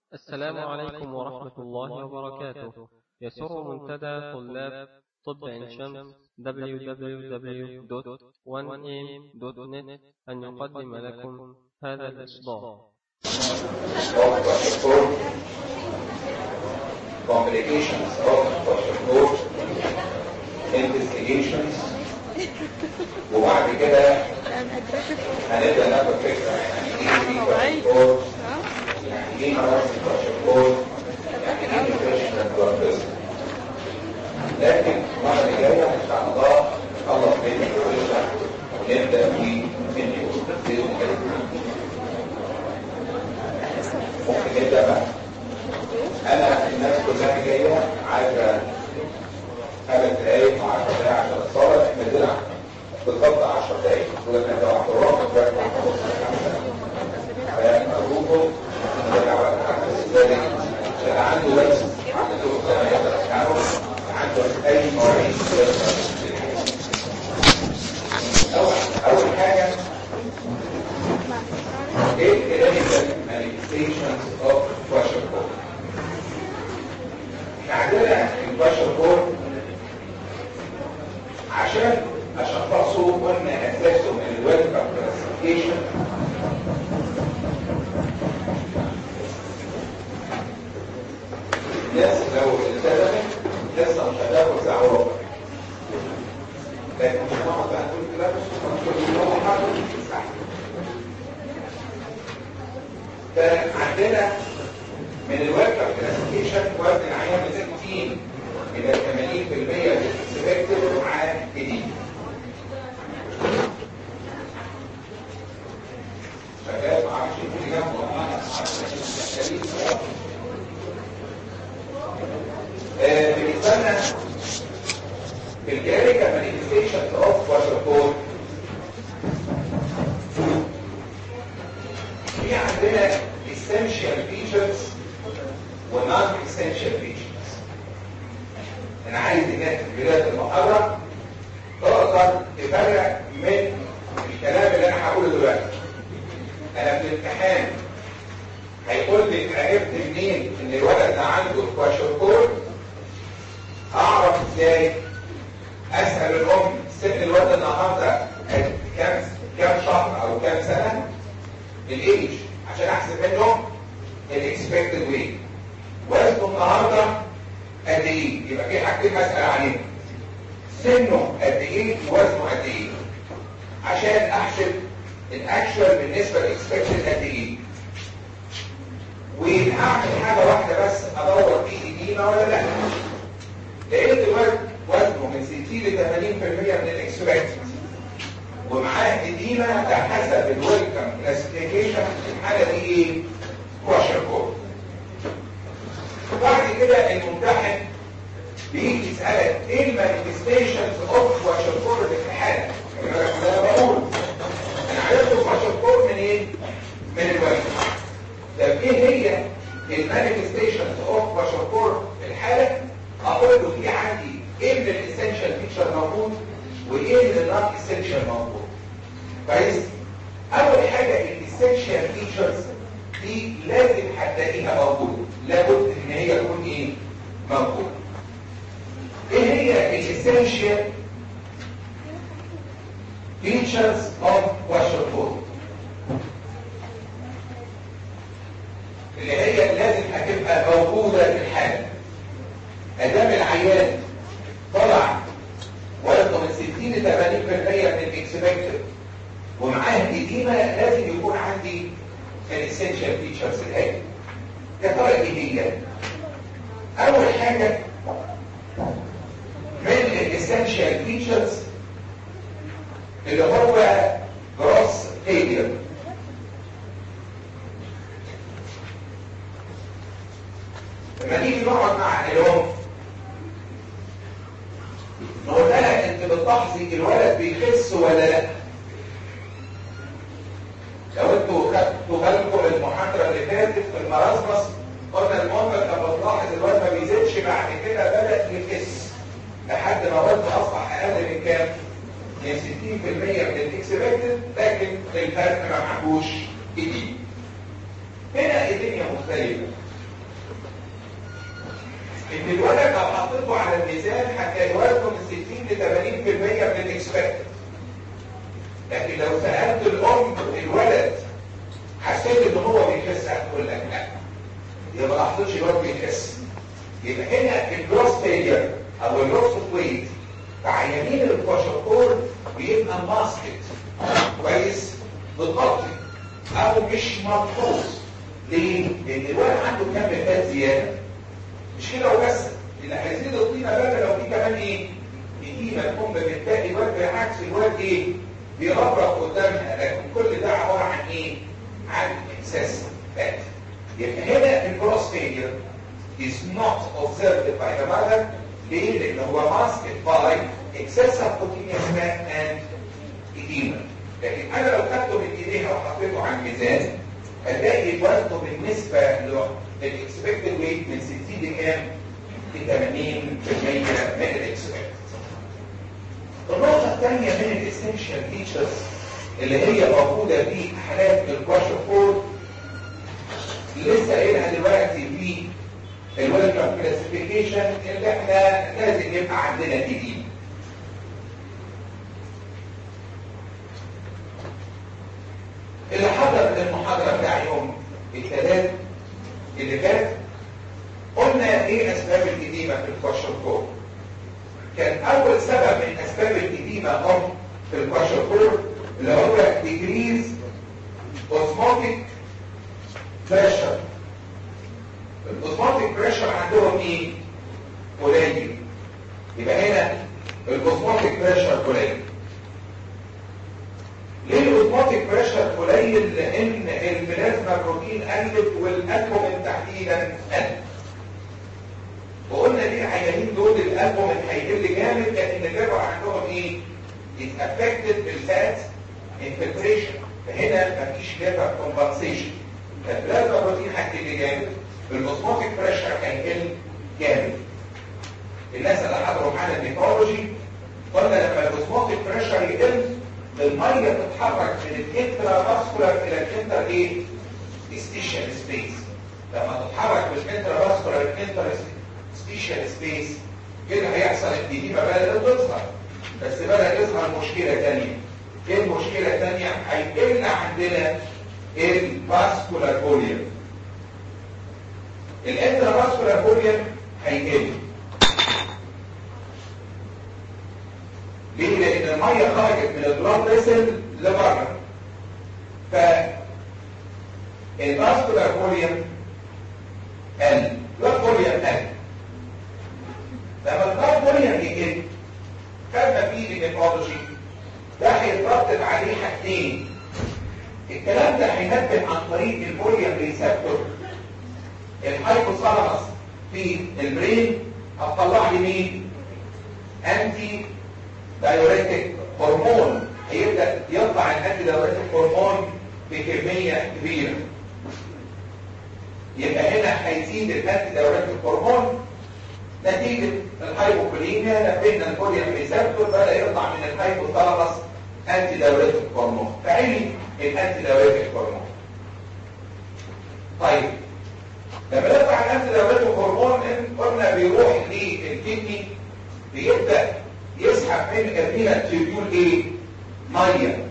السلام عليكم ورحمة الله وبركاته يسر منتدى طلاب طب عين شمس www.1am.net أن يقدم لكم هذا الإصدار complications of Kwashiorkor investigations وبعد كده هنبدأ ناخد فكرة يعني ايه في Kwashiorkor يعني ايه مرض Kwashiorkor يعني ايه depression and autism لكن المرة اللي جاية ان شاء الله نخلص مني ونرجع ونبدأ في فيديو بإذن الله ممكن نبدأ بقى انا الناس كلها جايه عايزه خمس دقايق و 10 دقايق عشان الصلاه احنا بنلعب بالظبط 10 دقايق ولما لو احترامك بقى فارجوكم ترجعوا على ذلك عشان عنده بس عنده سنه يقدر يرجعه عنده اي مواعيد اول اول حاجه ايه الكلينيكال مانيفستيشنز اوف كواشيوركور عندنا البشر كور عشان اشخصه قلنا اساسه من الويلكم كلاسيفيكيشن الناس لو التزمت لسه مش هتاخد ساعه وربع لكن مش هنقعد بقى نقول كده بس كل يوم حاجه فعندنا من الويلكم كلاسيفيكيشن وزن العيان من 60 الى 80% اكسبكتد مع جديد شغال ما اعرفش يكون جنبه بالنسبه لنا في الكلينيكال مانيفستيشنز اوف واشركور في عندنا essential features ونون essential features انا عايز هناك في بدايه المحاضره تقدر تفرق من الكلام اللي انا هقوله دلوقتي انا في الامتحان هيقول لي عرفت منين ان الولد ده عنده كواشوركور اعرف ازاي اسال الام سن الولد النهارده كام كام شهر او كام سنه الايج عشان احسب منه الاكسبكتد ويت وزنه النهارده قد ايه يبقى في حاجتين مسألة عليهم سنه قد ايه وزنه قد ايه عشان احسب الاكشوال بالنسبه للاكسبكتد قد ايه وهعمل حاجه واحده بس ادور فيه اديمه ولا لا لقيت الولد وزنه من 60 ل 80% من الاكسبكتد ومعاه اديمه ده حسب الويلكم كلاسيفيكيشن الحاله دي ايه كواشركور بعد كده الممتحن بيجي يسالك ايه المانيفستيشنز اوف كواشركور اللي في الحاله انا بقول انا عرفت كواشركور من ايه من الويلكم طب ايه هي المانيفستيشنز اوف كواشركور في الحاله اقول له في عندي ايه من الاسينشال فيتشر موجود وايه من النون اسينشال موجود كويس اول حاجه الاسينشال فيتشرز دي لازم هتلاقيها موجوده لابد ان هي تكون ايه موجوده ايه هي الاسينشال فيتشرز اوف واشرفود اللي هي لازم هتبقى موجوده في الحاله ادام العيان طلع وزنه من 60 ل 80% من الاكسبكتد ومعاه اديمه لازم يكون عندي الاسينشال فيتشرز الهي يا ترى ايه هي اول حاجه من الاسينشال فيتشرز اللي هو جروس فيلير لما نيجي نقعد مع الام نقول لها انت بتلاحظي الولد بيخس ولا لا لو انتوا خدتوا بالكم المحاضره اللي فاتت في المراسمس قلنا المهم لما تلاحظ الوزن ما بيزيدش بعد كده بدا يخس لحد ما وزنه اصبح اقل من كام؟ من 60% من الاكسبكتد لكن الفرق ما معهوش جديد هنا الدنيا مختلفه ان الولد لو حطيته على الميزان هتلاقي وزنه من 60 ل 80% من الاكسبكتد لكن لو سالت الام الولد حسيت ان هو بيخس هتقول لك لا يبقى ما حطيتش الولد بيخس يبقى هنا الجروس فيلير او اللوس اوف ويت في عيانين الكواشوكور بيبقى ماسكت كويس متغطي او مش ملحوظ ليه؟ لان الولد عنده كم فات زياده مش كده وبس اللي هيزيد الطينه بقى لو في كمان ايه؟ يجينا الام بتلاقي الواد بالعكس الواد ايه؟ بيغرق قدامها لكن كل ده عباره عن ايه؟ عن احساس فات يبقى هنا الجروس فيلير is not observed by the mother ليه؟ لان هو masked by excessive cutaneous fat and edema لكن انا لو خدته من ايديها وحطيته على الميزان هتلاقي وزنه بالنسبه للاكسبكتد ويت من 60 لكام؟ ل 80% من الاكسبكتد. النقطه الثانيه من الاسنشال فيتشرز اللي هي موجوده في حالات الكواشوفور لسه قايلها دلوقتي في الويلكم كلاسيفيكيشن اللي احنا لازم يبقى عندنا دي اللي حضر المحاضرة بتاع يوم الثلاث اللي فات قلنا ايه اسباب الإديمة في الكواشوكور كان اول سبب من اسباب الإديمة هم في الكواشوكور اللي هو decrease osmotic pressure الاوزموتيك بريشر عندهم ايه؟ قليل يبقى هنا الاوزموتيك بريشر قليل ليه الاوزموتيك بريشر قليل؟ لان البلازما بروتين قلت والالبومين تحديدا قل وقلنا ليه العيانين دول الالبومين هيقل جامد لان الليفر عندهم ايه؟ is affected بالفات infiltration فهنا مفيش ليفر كومبنسيشن فالبلازما بروتين هيقل جامد الموسموتيك بريشر هيقل جامد الناس اللي حضروا معانا النيفرولوجي قلنا لما الموسموتيك بريشر يقل الميه تتحرك من الانترا فاسكولار الى الانتر ايه ستيشن سبيس لما تتحرك من الانترا فاسكولار الانتر ستيشن سبيس كده هيحصل الديديمه بدات تظهر بس بدا يظهر مشكله ثانيه ايه المشكله الثانيه هيقل عندنا الفاسكولار فوليوم الانترافاسكولار فوليوم هيقل ليه؟ لان الميه خرجت من البلاد فيسل لبره ف الفاسكولار فوليوم قل البلاد فوليوم قل لما البلاد فوليوم يقل خدنا فيه النيفرولوجي ده هيترتب عليه حاجتين الكلام ده هينبه عن طريق الفوليوم ريسبتور الهايبوثالاموس في البرين هتطلع لي مين انتي دايوريتك هرمون هيبدا يطلع الانتي دايوريتك هرمون بكميه كبيره يبقى هنا هيزيد الانتي دايوريتك هرمون نتيجه الهايبوكوليميا نبهنا الفوليوم ريسبتور بدا يطلع من الهايبوثالاموس انتي دايوريتك هرمون فعلي الانتي دايوريتك هرمون طيب لما يطلع الانتي دايوريتك هرمون قلنا بيروح للكدني بيبدا يسحب من الرينا تيوبيول ايه ميه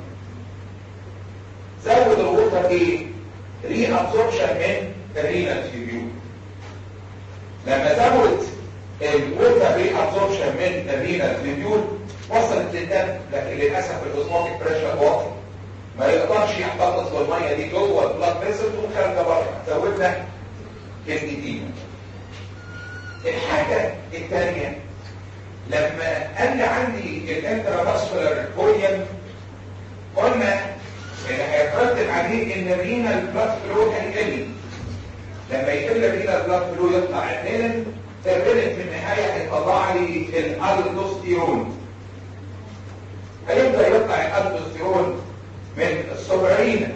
زود الوتر ايه ري ابسوربشن من الرينا تيوبيول لما زود الوتر ري ابسوربشن من الرينا تيوبيول وصلت للدم لكن للاسف الاوزموتيك بريشر واطي ما يقدرش يحتفظ بالميه دي جوه البلاد فيسل وخارجه بره زودنا كلمتين الحاجه الثانيه لما قال عندي الانترافاسكولار فوليوم قلنا اللي هيترتب عليه ان الرينا البلاد فلو هيقل لما يقل الرينا البلاد فلو يطلع الرينين الرينين في النهايه هيطلع لي الالدوستيرون هيبدا يطلع الالدوستيرون من السوبرينا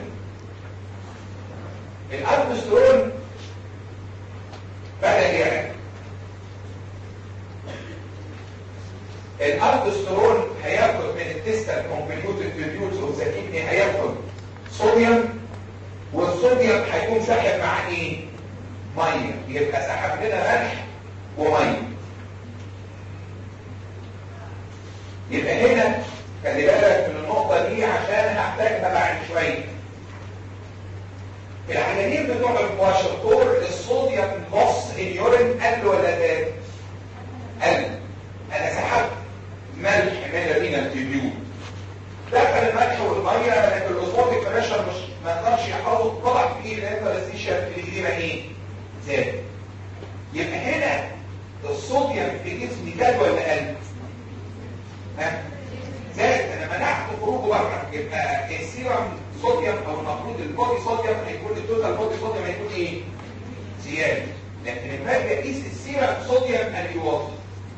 الالدوستيرون بدا يعلى الالدوستيرون هياخد من التستال كومبليوتد تريبيوتس اوف ذا كدني هياخد صوديوم والصوديوم هيكون ساحب مع ايه؟ ميه يبقى سحب لنا ملح وميه يبقى هنا خلي بالك من النقطة دي عشان هحتاجها بعد شوية العيانين بتوع الكواشرتور الصوديوم نص اليورين قل ولا زاد؟ قل انا سحبت ملح من الرينال تيبيول دخل الملح والميه لكن الاوزموتيك بريشر مش ما يقدرش يحوط طلع فيه الانترستيشن الاديمه ايه؟ زاد يبقى هنا الصوديوم في جسمي زاد ولا قل؟ ها؟ زاد انا منعت خروجه بره يبقى السيرم صوديوم او المفروض البودي صوديوم هيكون التوتال بودي صوديوم هيكون ايه؟ زياده لكن لما اجي اقيس السيرم صوديوم اليوطي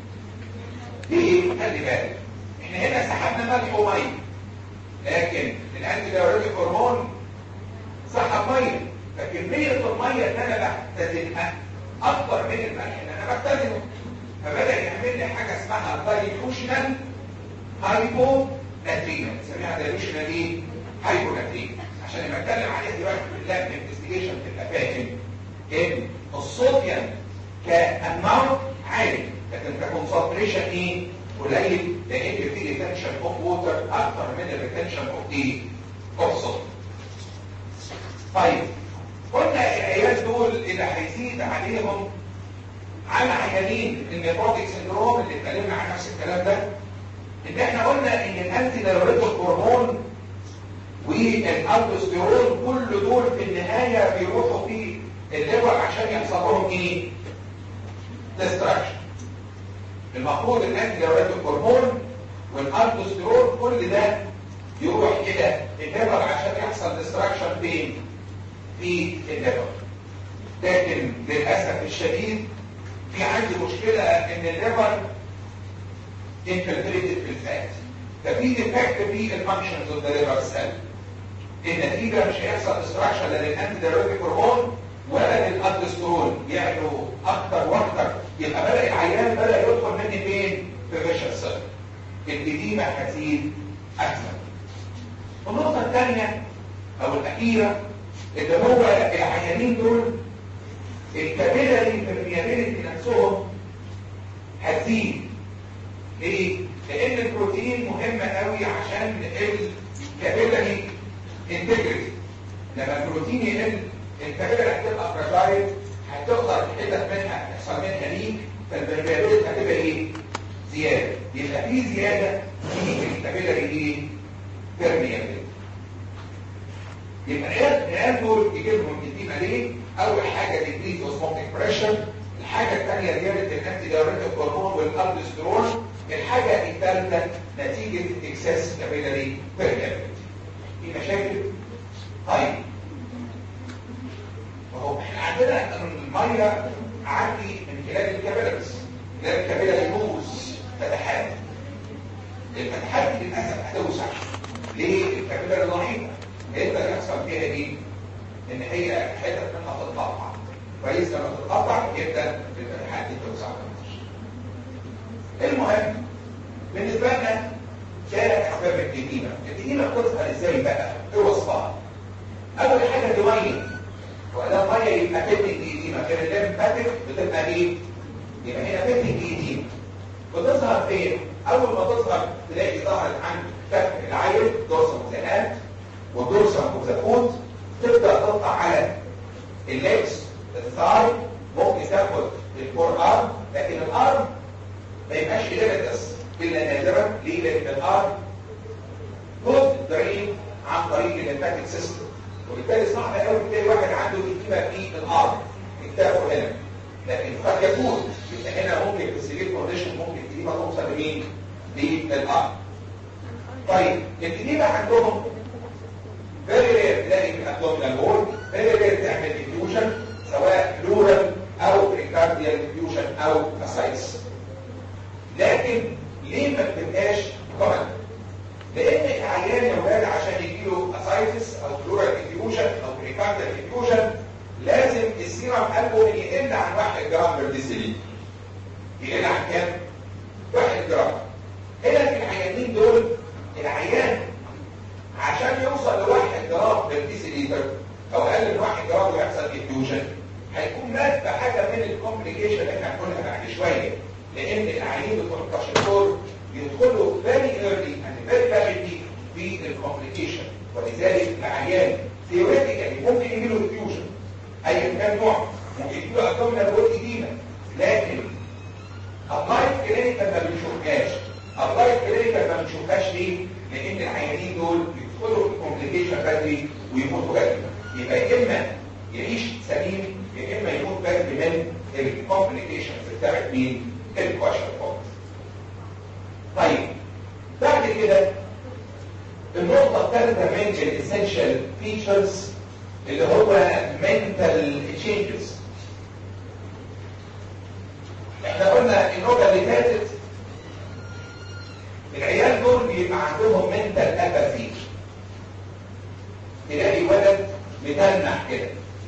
ليه؟ خلي بالك احنا هنا سحبنا ملح وميه لكن الانتي دايوريتيك هرمون سحب ميه فكميه الميه اللي انا بختزنها اكبر من الملح اللي انا بختزنه فبدا يعمل لي حاجه اسمها دايلوشنال هايبو ناتريا نسميها دايلوشنال ايه؟ هايبو ناتريا عشان لما اتكلم عليها دلوقتي في اللاب انفستيجيشن تبقى فاهم ان الصوديوم كاماونت عالي لكن ككونسنتريشن ايه؟ قليل لان في ريتنشن اوف ووتر اكتر من الريتنشن اوف ايه؟ اوف صوديوم طيب قلنا العيال دول اللي هيزيد عليهم على عيانين النيفروتيك سندروم اللي اتكلمنا عن نفس الكلام ده ان احنا قلنا ان الانتي دايوريتيك هرمون والالدوستيرون كل دول في النهايه بيروحوا في الليفر عشان يحصل لهم ايه؟ ديستراكشن المفروض الانتي دايوريتيك هرمون والالدوستيرون كل ده يروح الى الليفر عشان يحصل ديستراكشن فين؟ في الليفر لكن للاسف الشديد في عندي مشكله ان الليفر infiltrated في الفات ففي ديفكت في الفانكشنز اوف ذا ليفر سيل النتيجه مش هيحصل ديستراكشن لا للانتي دايوريتيك هرمون ولا للالدوستيرون يعلوا اكتر واكتر يبقى بدا العيان بدا يدخل مني فين؟ في فيشر سيل الاديمه هتزيد اكثر النقطه الثانيه او الاخيره اللي هو العيانين دول الكابيلاري permeability نفسهم هتزيد ليه؟ لان البروتين مهم قوي عشان الكابيلاري انتجريتي لما البروتين يقل الكابيلاري هتبقى فراجايل هتقدر حتت منها يحصل منها ليك فالبرميابيلتي هتبقى ايه؟ زياده يبقى في زياده في الكابيلاري ايه؟ permeability يبقى العيال دول يجي لهم اديمه ليه؟ اول حاجه ديكريز اوسموتيك بريشر الحاجه الثانيه زياده الانتي دايوريتيك هرمون والالدوستيرون الحاجه الثالثه نتيجه اكسس كابيلاري بيرميابيلتي في مشاكل؟ طيب وهو احنا عندنا الميه عندي من خلال الكابيلاريز خلال الكابيلاري موز فتحات الفتحات دي للاسف هتوسع ليه؟ الكابيلاري ضعيفه يقدر يحصل فيها ايه؟ ان هي حتت منها تتقطع كويس لما تتقطع يبدا الفتحات دي توسع المهم بالنسبه لنا ثلاث اسباب الجديده الجديده بتظهر ازاي بقى؟ ايه وصفها؟ اول حاجه دي ميه وده ميه يبقى فتنج جديده غير الليمفاتيك بتبقى ايه؟ يبقى هنا فتنج جديده بتظهر فين؟ اول ما تظهر تلاقي ظهرت عند فك العيل دورسم زهات ودورسم وزفوت تبدا تقطع على الليكس الثاي ممكن تاخد الفور ارم لكن الارم ما يبقاش ليميتس الا نادرا ليه؟ لان الارم جزء درين عن طريق الليمفاتيك سيستم وبالتالي صعب قوي تلاقي واحد عنده اديمه في الارم اكتافه هنا لكن قد يكون يبقى هنا ممكن في السيفير كونديشن ممكن الاديمه توصل لمين؟ للارم طيب الاديمه عندهم فيري رير تلاقي في الابدومينال وول فيري رير تعمل ديفيوجن سواء بلورال او بريكارديال ديفيوجن او اسايس لكن ليه ما بتبقاش كومن لان العيان يا ولاد عشان يجيله اسايتس او بلورال ديفيوجن او بريكارديال ديفيوجن لازم السيرم قلبه يقل عن 1 جرام بر ديسيليتر يقل عن كام 1 جرام هنا في العيانين دول العيان عشان يوصل لواحد جرام بالديسيليتر او اقل من واحد جرام ويحصل انفيوجن هيكون مات بحاجه من الكومبليكيشن اللي احنا هنقولها بعد شويه لان العيانين بتوع الكاشيكور يدخلوا فيري ايرلي اند فيري رابيدلي في الكومبليكيشن ولذلك العيان ثيوريتيكالي ممكن يجيله ديفيوجن ايا كان نوع ممكن يجيله ابدومينال وول ايديما لكن ابلايد كلينيكال ما بنشوفهاش ابلايد كلينيكال ما بنشوفهاش ليه؟ لان العيانين دول يدخلوا في الكومبليكيشن بدري ويموتوا بدري يبقى يا اما يعيش سليم يا اما يموت بدري من الكومبليكيشنز بتاعت مين؟ الكواشن فوكس طيب بعد كده النقطة الثالثة من الاسينشال فيتشرز اللي هو mental changes احنا قلنا النقطة اللي فاتت العيال دول بيبقى عندهم mental apathy تلاقي ولد متنح كده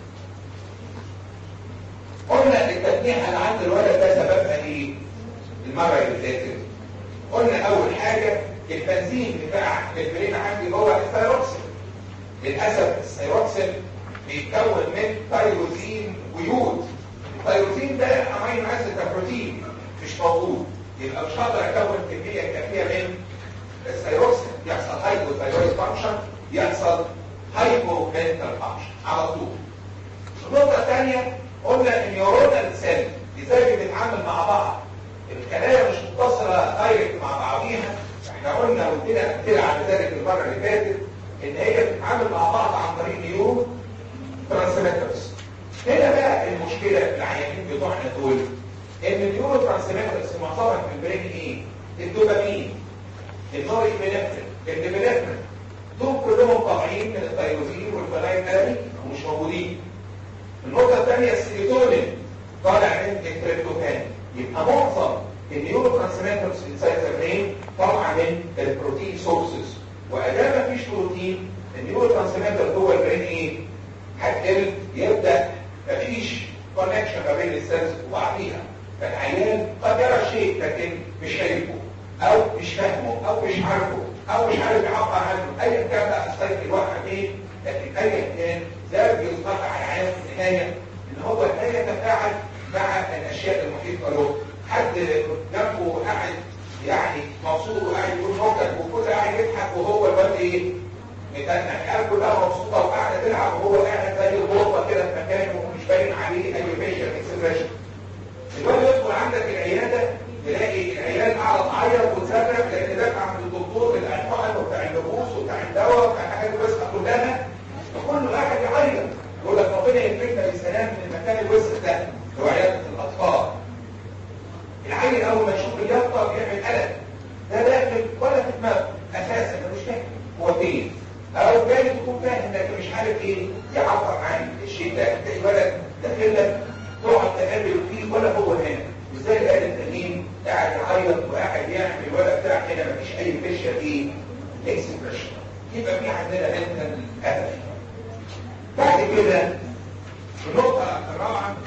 قلنا التتنيح اللي عند الولد ده سببها ايه؟ المرة اللي فاتت قلنا اول حاجة البنزين بتاع البرين عندي هو الثيروكسين للأسف الثيروكسين بيتكون من تيروزين ويود التيروزين ده امينو اسيد بروتين مش موجود يبقى مش هقدر اكون كميه كافيه من الثيروكسين يحصل هايبو ثايرويد فانكشن يحصل هايبو منتال فانكشن على طول النقطه الثانيه قلنا النيورونال سيل ازاي بتتعامل مع بعض الخلايا مش متصله دايركت مع بعضيها احنا قلنا وادينا امثله على ذلك المره اللي فاتت ان هي بتتعامل مع بعض عن طريق نيورو ترانسميترز هنا بقى المشكله في العيانين بتوعنا دول ان النيورو ترانسميترز معظمها في البرين ايه؟ الدوبامين النوريبينفرين الديبينفرين دول كلهم طالعين من التيروزين والفلايتاري ومش موجودين النقطه الثانيه السيروتونين طالع من التريبتوفان يبقى معظم النيورو ترانسميترز انسايد ذا برين طالعه من البروتين سورسز وادام مفيش بروتين النيورو ترانسميتر جوه البرين ايه؟ هتقل يبدا مفيش كونكشن ما بين السيلز وبعضيها فالعيان قد يرى شيء لكن مش شايفه او مش فاهمه او مش عارفه او مش عارف يعبر عنه ايا كان بقى السيد الواحد ايه لكن ايا كان ده بيصبح على العيان في النهايه ان هو لا يتفاعل مع الاشياء المحيطه له حد جنبه قاعد يعني مبسوط وقاعد يقول نكت وكل قاعد يضحك وهو الواد ايه متنح العيال كلها مبسوطه وقاعده تلعب وهو قاعد زي الغرفه كده في مكانه ومش باين عليه اي فيشل اكسبريشن الواد يدخل عندك العياده تلاقي العيال قاعده تعيط وتصرخ لان دافع عند الدكتور بتاع الحقن وبتاع النفوس وبتاع الدواء وبتاع الحاجات الوسخه كلها فكله قاعد يعيط يقول لك ربنا يكرمنا بالسلام من المكان الوسخ ده هو عياده الاطفال العيل اول ما يشوف اليافطه بيعمل قلق ده داخل ولا في دماغه اساسا مش فاهم هو فين او جاي تكون فاهم لكن مش عارف ايه يعبر عن الشيء ده تلاقي ولد داخل لك تقعد تقابل فيه ولا هو هنا ازاي الآن التانيين قاعد يعيط وقاعد يعمل الولد بتاع هنا مفيش اي فيشر ايه اكسبريشن يبقى في عندنا انت الهدف بعد كده النقطه الرابعه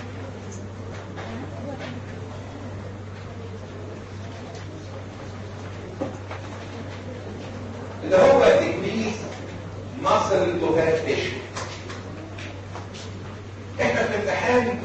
اللي هو decrease muscle to fat tissue احنا في الامتحان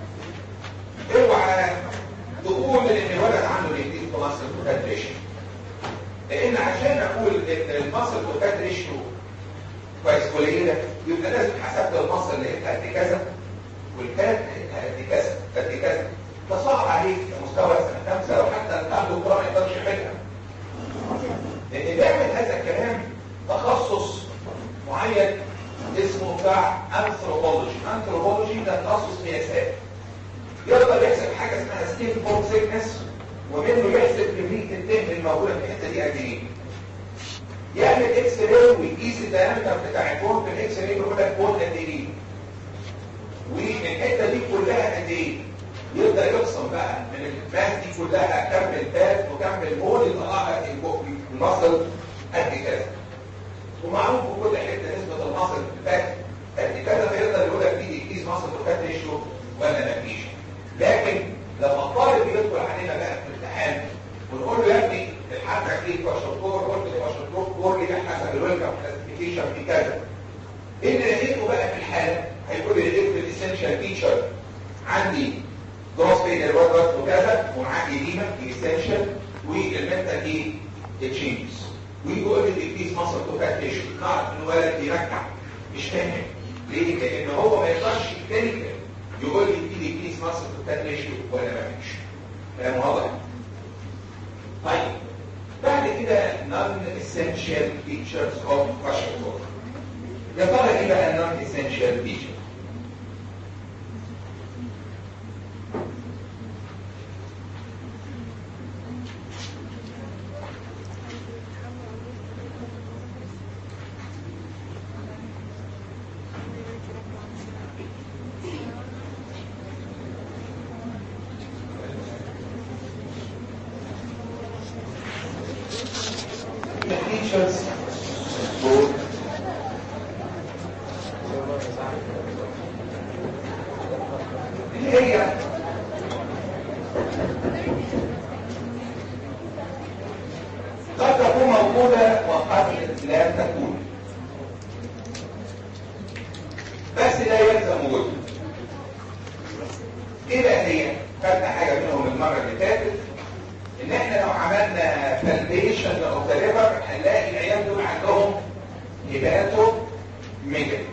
اوعى تقول ان الولد عنده decrease to muscle to fat ratio لان عشان اقول ان المصل to fat ratio كويس قليله يبقى لازم حسبت المصل اللي هي قد كذا والفات قد كذا قد كذا ده صعب عليك كمستوى سنه خمسه لو حتى بتاع الدكتوراه ما يقدرش يعملها لان بيعمل هذا الكلام تخصص معين اسمه بتاع انثروبولوجي انثروبولوجي ده تخصص قياسات يقدر يحسب حاجه اسمها سكين بون سيكنس ومنه يحسب كميه الدهن الموجوده في الحته دي قد ايه يعمل اكس راي ويقيس الدايمتر بتاع البون في الاكس راي يقول لك بون قد ايه والحته دي كلها قد ايه يبدا يقسم بقى من الماس دي كلها كم الفات وكم البون يطلع لك المصل قد كذا ومعروف في كل حته نسبه المصل في الفات قد كذا فيقدر يقول لك في كيس مصل وفات ريشيو ولا ما فيش لكن لما الطالب يدخل علينا بقى في الامتحان ونقول له يا ابني الحاجه دي كواشنتور قلت كواشنتور كور لي حسب الويلكم كلاسيفيكيشن في كذا ايه اللي لقيته بقى في الحاله هيقول لي لقيت الاسينشال فيتشر عندي جروس بين الواد وكذا ومعاه ايديما ايسنشال والمنتال ايه تشينجز ويقول لي ديكريس مصر توفات تيشو نعرف ان الولد بيركع مش فاهم ليه؟ لان هو ما يقدرش كلينيكال يقول لي في ديكريس مصر توفات تيشو ولا ما فيش كلام واضح؟ طيب بعد كده non essential features of kwashiorkor يا ترى ايه بقى non essential feature the features both اللي هي قد تكون موجودة وقد لا تكون بس لا يلزم وجودها ايه بقى هي؟ خدنا حاجة منهم المرة اللي فاتت ان احنا لو عملنا فالبيشن او ليفر هنلاقي العيال دول عندهم هيباتو ميجالي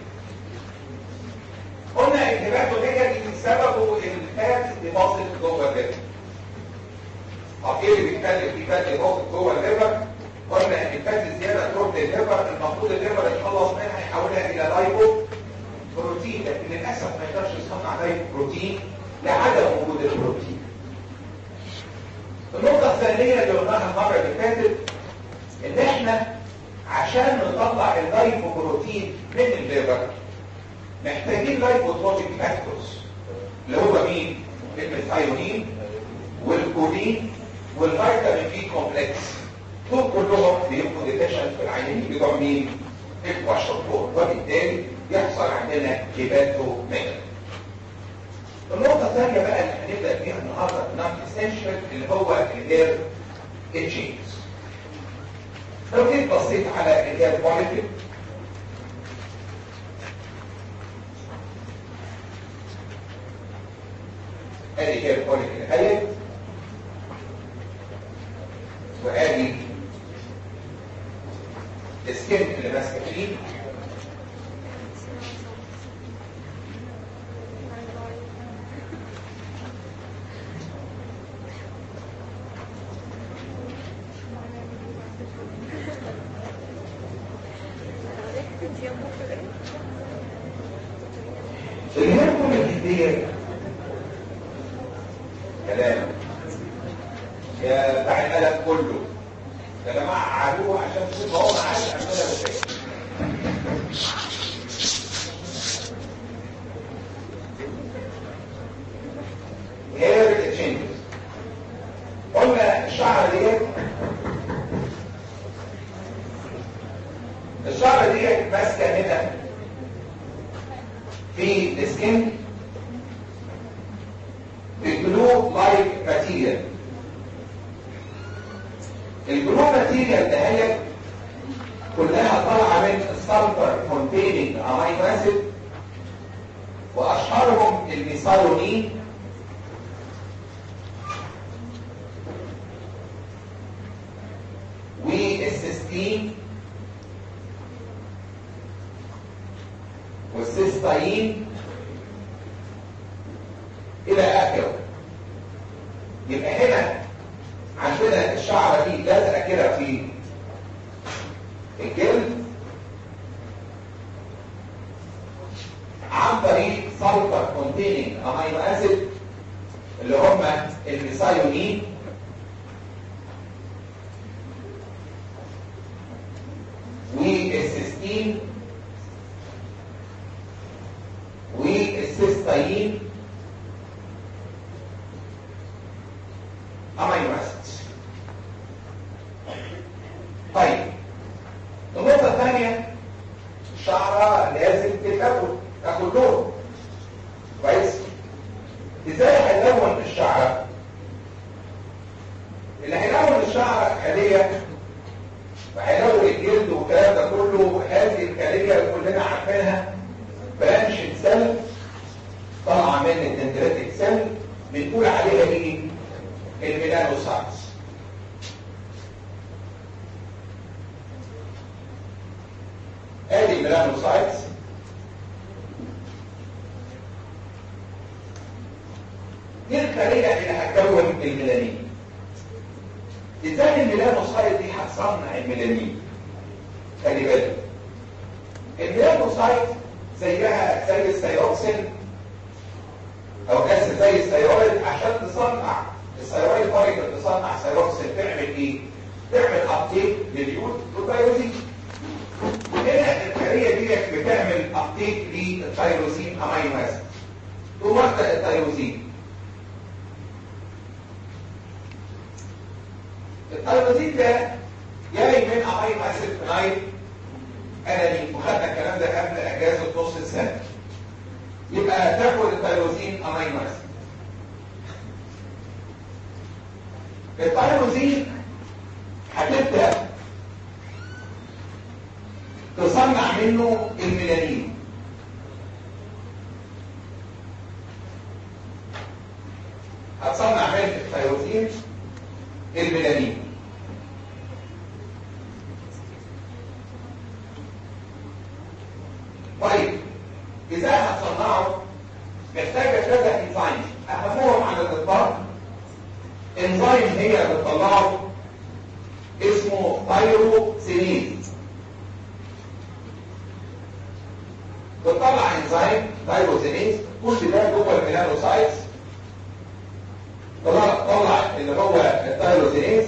قلنا الهيباتو ميجالي سببه الفات ديبوزيت جوه الليفر طب ايه اللي بيتكلم في فات ديبوزيت جوه الليفر قلنا ان الفات الزياده تروح للليفر المفروض الليفر يتخلص منها يحولها الى لايبو بروتين لكن للاسف ما يقدرش يصنع لايبو بروتين لعدم وجود البروتين النقطة الثانية اللي قلناها المرة اللي فاتت ان احنا عشان نطلع اللايبوبروتين من الليفر محتاجين لايبوتروبيك فاكتورز اللي هو مين؟ الميثايونين والكولين والفيتامين بي كومبلكس دول كلهم بيبقوا ديفيشنت في العينين بتوع مين؟ الكواشوكور وبالتالي يحصل عندنا هيباتو ميجالي النقطة الثانية بقى اللي هنبدأ بيها النهاردة نون اسينشال اللي هو الهير تشينجز. لو جيت بصيت على الهير كواليتي ادي هير كواليتي الهيئ وادي السكن اللي ماسكه فيه الهرمون الكبير كلام يا بتاع القلم كله يا جماعه عادوه عشان تشوف هو عايز اعملها ازاي هير تشينجز قلنا الشعر ديت الشعر ديت ماسكه هنا في السكين الجلو لايك ماتيريال الجلو ماتيريال دهيت كلها طالعه من السلفر كونتيننج امينو اسيد واشهرهم الميثايونين والسيستين والسيستاين الى اخره يبقى هنا عندنا الشعره دي لازقه كده في الجلد عن طريق سلفر كونتيننج امينو اسيد اللي هم الميثايونين والسيستين والسيستاين امينو اسيدز طيب النقطة الثانية الشعرة لازم تتلون تاخد لون كويس ازاي هيلون الشعرة اللي هيلون الشعرة خلية وهيلون الجلد والكلام ده كله هذه الخلية اللي كلنا عارفينها برانش سيل طالعة من الدندريتك بنقول عليها ايه الميلانوسايتس ادي الميلانوسايتس دي الخليه اللي هتكون الميلانين ازاي الميلانوسايت دي هتصنع الميلانين خلي بالك الميلانوسايت زيها زي السيروكسين او اسف زي الثيرويد عشان تصنع الثيرويد فايبر تصنع سيروكسين تعمل ايه؟ تعمل ابتيك لليود والبيروزين هنا الخليه ديت بتعمل ابتيك للثيروزين امينو اسيد تمثل الثيروزين الثيروزين ده جاي من امينو اسيد فينايل انانين وخدنا الكلام ده قبل اجازه نص السنه يبقى تاكل التيروزين امينو اسيد التيروزين هتبدا تصنع منه الميلانين هتصنع من التيروزين الميلانين طيب ازاي هتصنعه محتاجه كذا انزيم اهمهم على الاطلاق انزيم هي بتطلعه اسمه تايروسينيز بتطلع انزيم تايروسينيز كل ده جوه الميلانوسايتس طلع طلع اللي هو التايروسينيز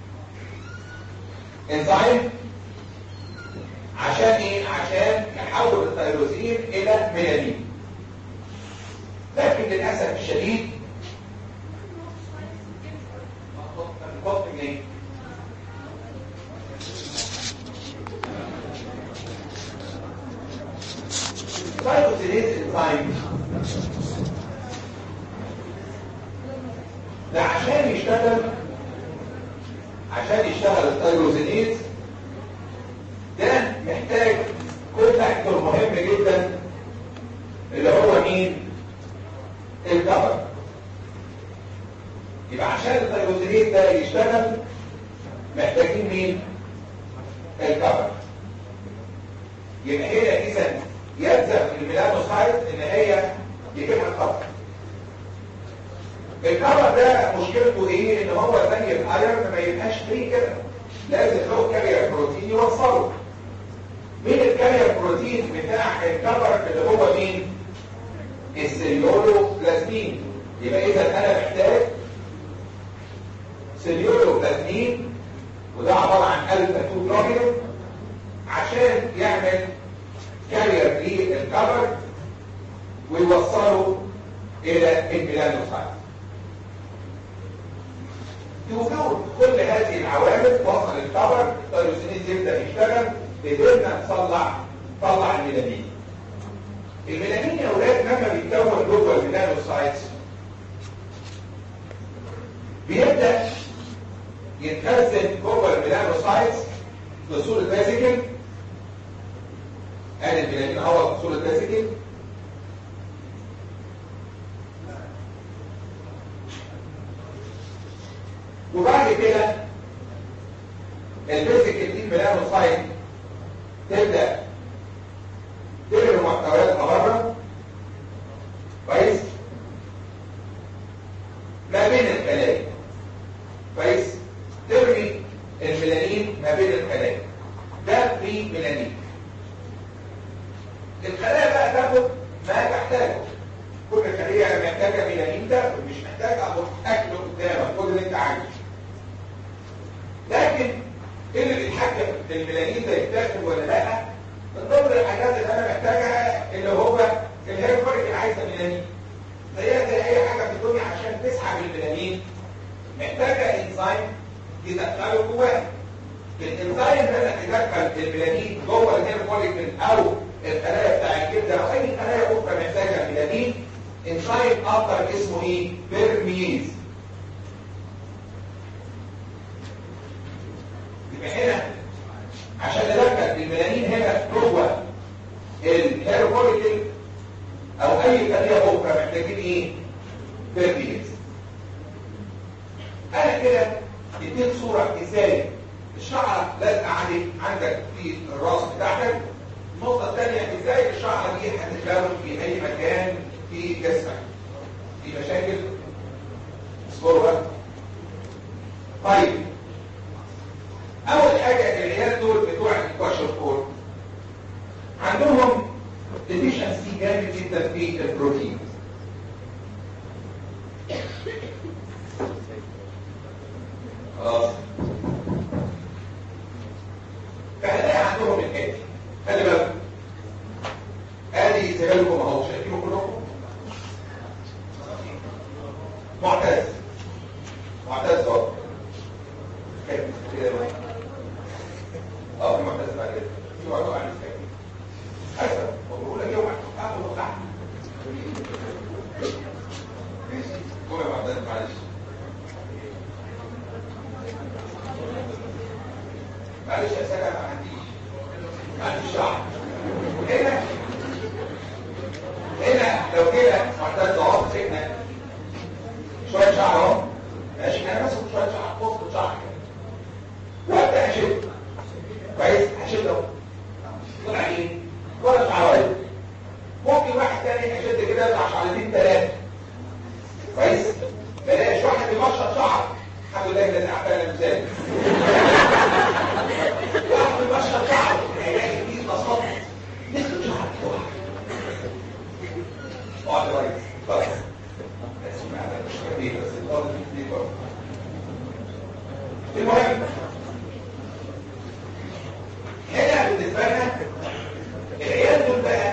انزيم عشان ايه عشان يحول التيروزين الى ميلانين لكن للاسف الشديد نحط منين التيروزينيز انزيم ده عشان يشتغل عشان يشتغل التيروزينيز ده محتاج كل فاكتور مهم جدا اللي هو مين الكبر يبقى عشان التيروزينيز ده يشتغل محتاجين مين الكبر يبقى هنا اذا يلزم الميلانوسايت ان هي يجيبها الكبر الكبر ده مشكلته ايه ان هو زي الايرن ما يبقاش فري كده لازم له كارير بروتين يوصله مين الكارير بروتين بتاع الكبر اللي هو مين السيلولو بلازمين يبقى اذا انا محتاج سيلولو بلازمين وده عباره عن الفا 2 جلوبين عشان يعمل كارير للكبر ويوصله الى الميلانوسايت بوجود كل هذه العوامل وصل الكبر التيروسينيز يبدا يشتغل قدرنا نطلع طلع الميلانين الميلانين يا اولاد لما بيتكون جوه الميلانوسايتس بيبدا يتخزن جوه الميلانوسايتس بصوره بازيكل ادي الميلانين اهو بصوره بازيكل وبعد كده البيزك دي الميلانوسايت تبدا ترمي محتوياتها بره كويس ما بين الخلايا كويس ترمي الميلانين ما بين الخلايا ده في ميلانين الخلايا بقى تاخد ما تحتاجه كل خليه محتاجه ميلانين تاخد مش محتاج اخد اكله قدامك خد اللي انت عايزه لكن ايه اللي بيتحكم في الميلانين ده يتاخد ولا لا من ضمن الحاجات اللي انا محتاجها اللي هو الهيرفوريك اللي عايزه ميلانين زيها زي اي حاجه في الدنيا عشان تسحب الميلانين محتاجه انزيم يدخله جواها الانزيم ده يدخل الميلانين جوه الهيرفوريك او الخلايا بتاع الكبده او اي خلايا اخرى محتاجه ميلانين انزيم اخر اسمه ايه بيرميز يبقى هنا عشان ندخل الميلانين هنا جوه الهيرفوليكل او اي خليه اخرى محتاجين ايه بيرميز انا كده اديت صوره ازاي الشعره لازقه عندك عندك في الراس بتاعتك النقطه الثانيه ازاي الشعره دي هتتلون في اي مكان في جسمك في مشاكل صورة طيب اول حاجه العيال دول بتوع الكواشر كور عندهم ديفيشنسي جامد جدا في البروتين خلاص فهنلاقي عندهم الاتي خلي بالك ادي زمايلكم اهو شايفينه كلكم معتز معتز اهو كده اه معتز بعد كده في واحد عن السكين حسن بقول لك يوم اخر وقع قوم يا معتز معلش معلش يا سلام ما عنديش ما عنديش شعر هنا هنا لو كده معتز اهو مسكنا شويه شعر اهو ماشي انا ماسك شويه شعر فوق شعر كده وابدا اشد كويس هشد اهو طلع ايه ولا شعرايه ممكن واحد تاني اشد كده يطلع شعرتين ثلاثه كويس بلاش واحد يمشط شعر الحمد لله الذي اعطانا مثال واحد يمشط شعر هيلاقي فيه بساطه نخلط شعر كده واحد اقعد كويس خلاص المهم هنا بالنسبه لنا العيال دول بقى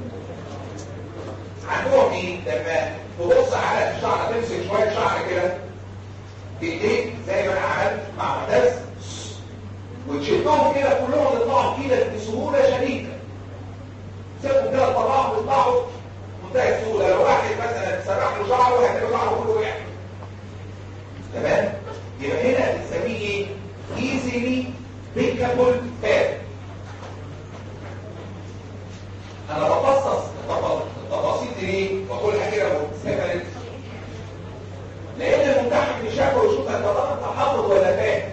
عندهم ايه لما تبص على الشعر تمسك شويه شعر كده بايديك زي ما انا عملت مع معتز وتشدهم كده كلهم يطلعوا كده بسهوله شديده سيبهم كده طلعهم ويطلعوا منتهى السهوله لو واحد مثلا سرح له شعره هتلاقي شعره كله وقع تمام يبقى هنا بنسميه ايه easily pickable fat انا بفصص التفاصيل دي ليه واقولها كده مستقبل لان الممتحن مش شافه ويشوف انت حافظ ولا فاهم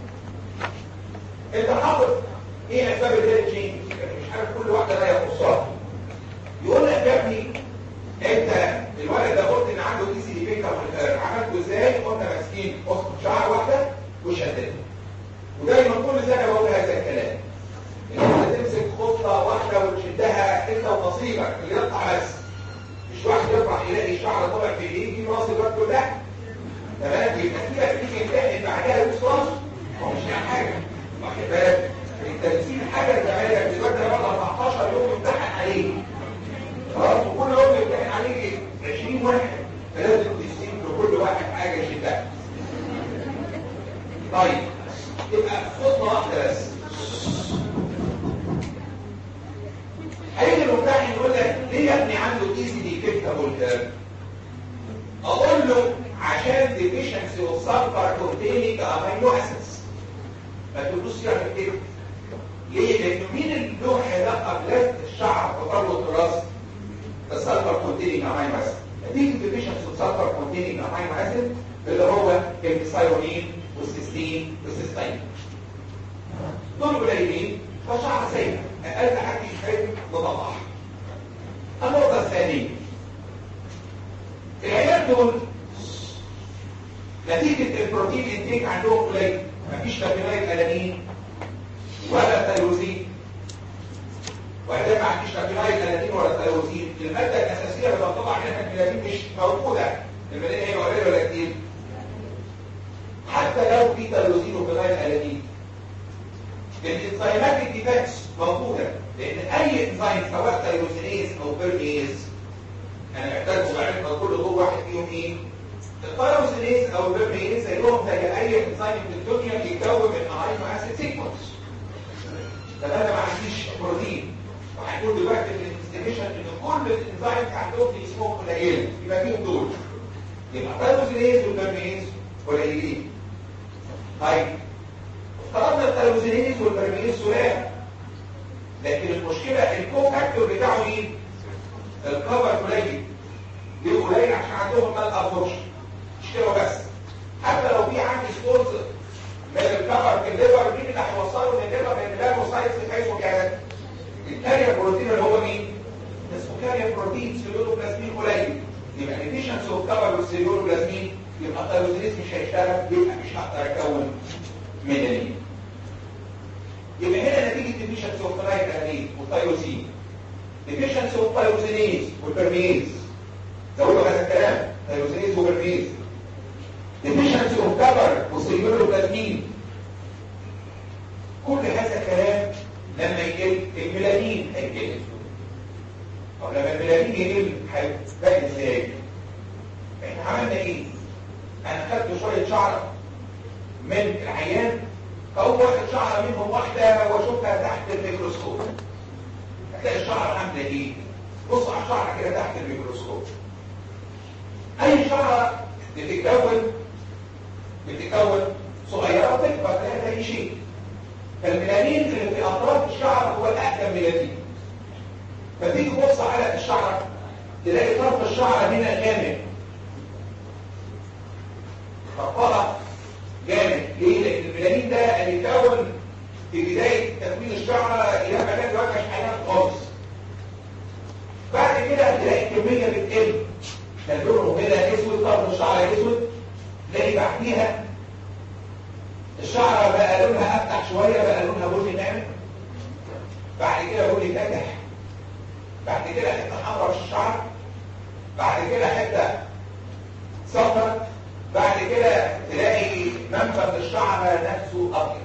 انت حافظ ايه اسباب الديرجين مش عارف كل واحده لا يخصها يقول لك يا ابني انت الولد ده قلت ان عنده دي سي دي بيكا عملته ازاي قلنا ماسكين قصه شعر واحده وشددها ودايما كل سنه بقول هذا الكلام ان انت تمسك خطه واحده وتشدها انت ونصيبك اللي يطلع بس مش واحد يفرح يلاقي الشعر طلع في ايديه يجيب راس الواد كلها تمام يبقى كده بتيجي تمتحن بعدها يوز راس هو مش يعني حاجه واخد بالك التمثيل حاجه زمايلك الواد ده بقى 14 يوم امتحن عليه خلاص وكل يوم يمتحن عليه 20 واحد فلازم تسيب لكل واحد حاجه يشدها طيب يبقى خطوه واحده بس هيجي الممتحن يقول لك ليه يا ابني عنده ايزي ديفكتابل كيرف اقول له عشان ديفيشنسي اوف سلفر كونتيننج امينو اسيدز ما تقولوش يعمل كده ليه؟ لانه مين اللي له علاقه بلفت الشعر وتطلع الراس؟ السلفر كونتيننج امينو اسيد نتيجه ديفيشنسي اوف سلفر كونتيننج امينو اسيد اللي هو الثايرونين والسيستين والسيستين دول قليلين فشعر سيء اقل حاجه يحب نطلعها النقطه الثانيه العيال دول نتيجه البروتين انتيك عندهم قليل مفيش تابينايت الانين ولا تيروزين وإذا ما عنديش تابينايت الانين ولا تيروزين الماده الاساسيه اللي بطلع منها الكلامين مش موجوده المدينه هي قليله ولا كتير حتى لو في تيروزين وفينايل الانين الانزيمات الديفكس موجوده لان اي انزيم سواء تيروسينيز او بيرميز انا محتاج بعرفها كل دول واحد فيهم ايه التيروسينيز او البيرميز زيهم زي اي انزيم في الدنيا يكون من امينو اسيد سيكونس طب انا ما عنديش بروتين وهنقول دلوقتي في الانفستيجيشن ان كل الانزيمز عندهم في اسمهم قليله يبقى فيهم دول يبقى التيروسينيز والبيرميز قليلين طيب افترضنا التيروزينيز والبرميليز سلام لكن المشكلة الكو فاكتور بتاعه ايه؟ الكفر قليل ليه قليل عشان عندهم مال ابورشن مش كده بس حتى لو في عندي ستورز من الكفر في الليفر مين اللي هيوصله للليفر لان اللايموسايتس بتاعته كانت الكارير بروتين اللي هو مين؟ اسمه كارير بروتين سيلولوبلازمين قليل يبقى الديفيشنسي اوف كفر بالسيلولوبلازمين يبقى الثايروزينيز مش هيشتغل يبقى مش هقدر اكون ميلانين يبقى هنا نتيجه ديفيشنسي اوف نايترامين والثايروزين ديفيشنسي اوف ثايروزينيز والبرميز زودوا هذا الكلام ثايروزينيز وبرميز deficiency of cover وسيلولوبلازمين كل هذا الكلام لما يقل الميلانين هيقل طب لما الميلانين يقل هيبقى ازاي؟ احنا عملنا ايه؟ انا خدت شويه شعر من العيان او واخد شعره منهم واحده واشوفها تحت الميكروسكوب هتلاقي الشعره عامله ايه؟ بص على الشعره كده تحت الميكروسكوب اي شعره بتتكون بتتكون صغيرة وتكبر لا أي شيء فالميلانين اللي في أطراف الشعر هو الأقدم ميلانين فتيجي تبص على الشعر تلاقي طرف الشعر هنا غامق فطلع جامد ليه؟ لأن الميلانين ده هيتكون في بداية تكوين الشعر إلى مكان وجه حيوان خالص بعد كده هتلاقي الكمية بتقل كان لونه هنا اسود طرف الشعر اسود تلاقي بعديها الشعر بقى لونها افتح شويه بقى لونها بني ناعم بعد كده بني فاتح بعد كده حته حمراء في الشعر بعد كده حته صفراء بعد كده تلاقي منفذ الشعر نفسه ابيض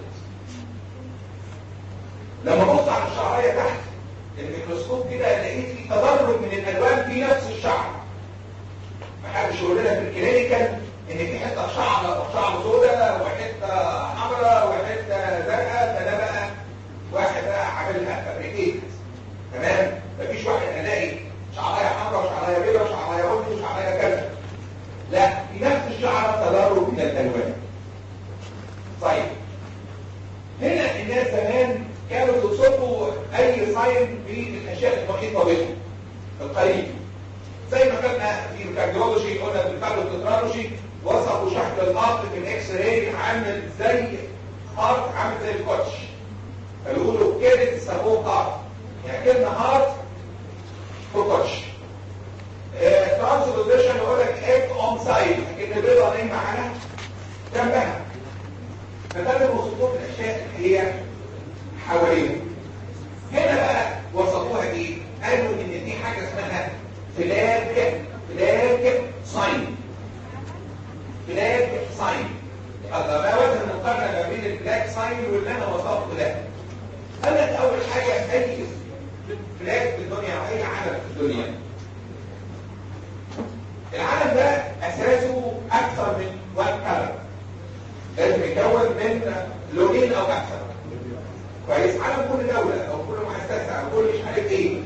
لما ابص على الشعريه تحت الميكروسكوب كده لقيت في تدرج من الالوان في نفس الشعر محدش يقول لنا في الكلينيكال ان في حته شعر شعر سوداء وحته حمراء وحته زرقاء فده بقى واحد بقى عاملها فابريكيت تمام مفيش واحد الاقي شعرايه حمراء وشعرايه بيضاء وشعرايه بني وشعرايه كذا لا في نفس الشعر تدرج من الالوان طيب هنا الناس زمان كانوا يوصفوا اي ساين بالاشياء المحيطه بهم القريب زي ما كنا في الكارديولوجي قلنا في الكارديوترالوجي وصفوا شكل الارت في الاكس راي عامل زي هارت عامل زي الكوتش فيقولوا كده يسموه هارت يعني كلمه هارت كوتش ترانسبوزيشن يقول لك اكت اون سايد لكن البيضه نايمه معانا جنبها فده اللي وصفوه الاشياء اللي هي حواليهم هنا بقى وصفوها ايه؟ قالوا ان دي حاجه اسمها فلاج فلاج ساين فلاج ساين الله ما وجه المقارنه ما بين الفلاج ساين واللي انا وصفته ده قال لك اول حاجه اي فلاج في الدنيا او اي علم في الدنيا العالم ده اساسه اكثر من وان كلر لازم يتكون من لونين او اكثر كويس عالم كل دوله او كل مؤسسه او كل مش عارف ايه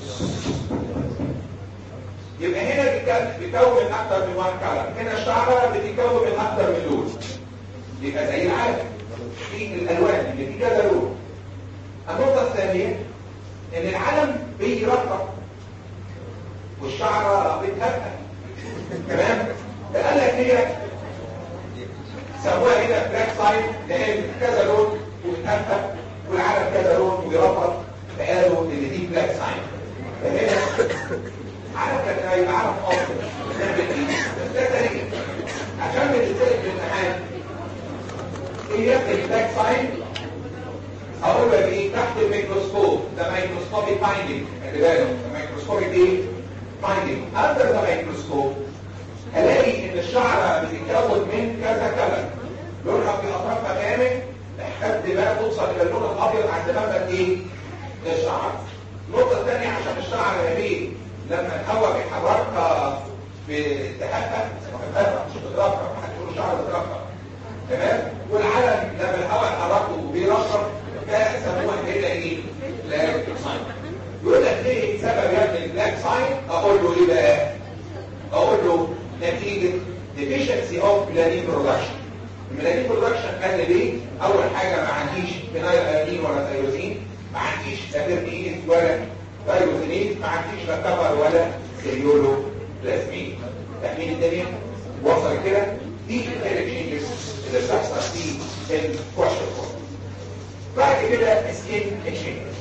يبقى هنا بيكون اكتر من وان كلر هنا الشعره بتتكون من اكتر من لون يبقى زي العالم في الالوان اللي في كذا لون النقطه الثانيه ان العالم بيرقق والشعره بتهبل تمام فقال لك هي سموها هنا بلاك ساين لان كذا لون وبتهبل والعالم كذا لون وبيرقق فقالوا ان دي بلاك ساين فهنا عارف كان هيبقى عارف اصلا نعمل ايه بس ده تاريخ عشان بنتسال في الامتحان ايه يا ابني الباك ساين اقول لك ايه تحت الميكروسكوب ده مايكروسكوبيك فايندينج خلي بالك ده مايكروسكوبيك ايه فايندينج اندر ذا مايكروسكوب هلاقي ان الشعره بتتكون من كذا كلر لونها في اطرافها غامق لحد ما توصل الى اللون الابيض عند مبدا ايه الشعر النقطه الثانيه عشان الشعر غامق لما الهواء بيحركها بتهفف مش بترفع حد يقول الشعر بترفع تمام والعلم لما الهواء يحركه بيرفع فسموها هنا ايه بلاك ساين يقول لك ايه سبب يا ابني البلاك ساين اقول له ايه بقى اقول له نتيجه deficiency of melanin production الميلانين برودكشن قال ليه اول حاجه ما عنديش فينايل امين ولا ثيروزين ما عنديش سافيرنيز ولا ثايروزينيز ما عنديش لا كفر ولا سيولو بلازمين تأمين الدنيا وصل كده دي التشينجز اللي بتحصل في الكواشر بعد كده سكين تشينجز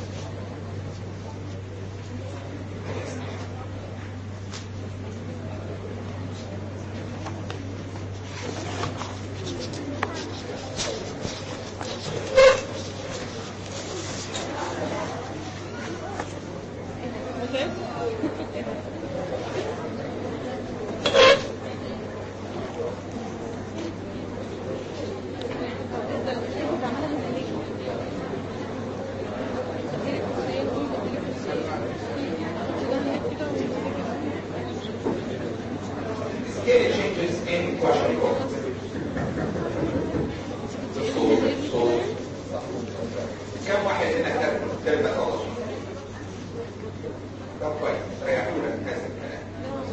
skin changes in kwashiorkor. صوت صوت كم واحد هنا كتب كلمة خلاص طب كويس ريحوا لك هذا الكلام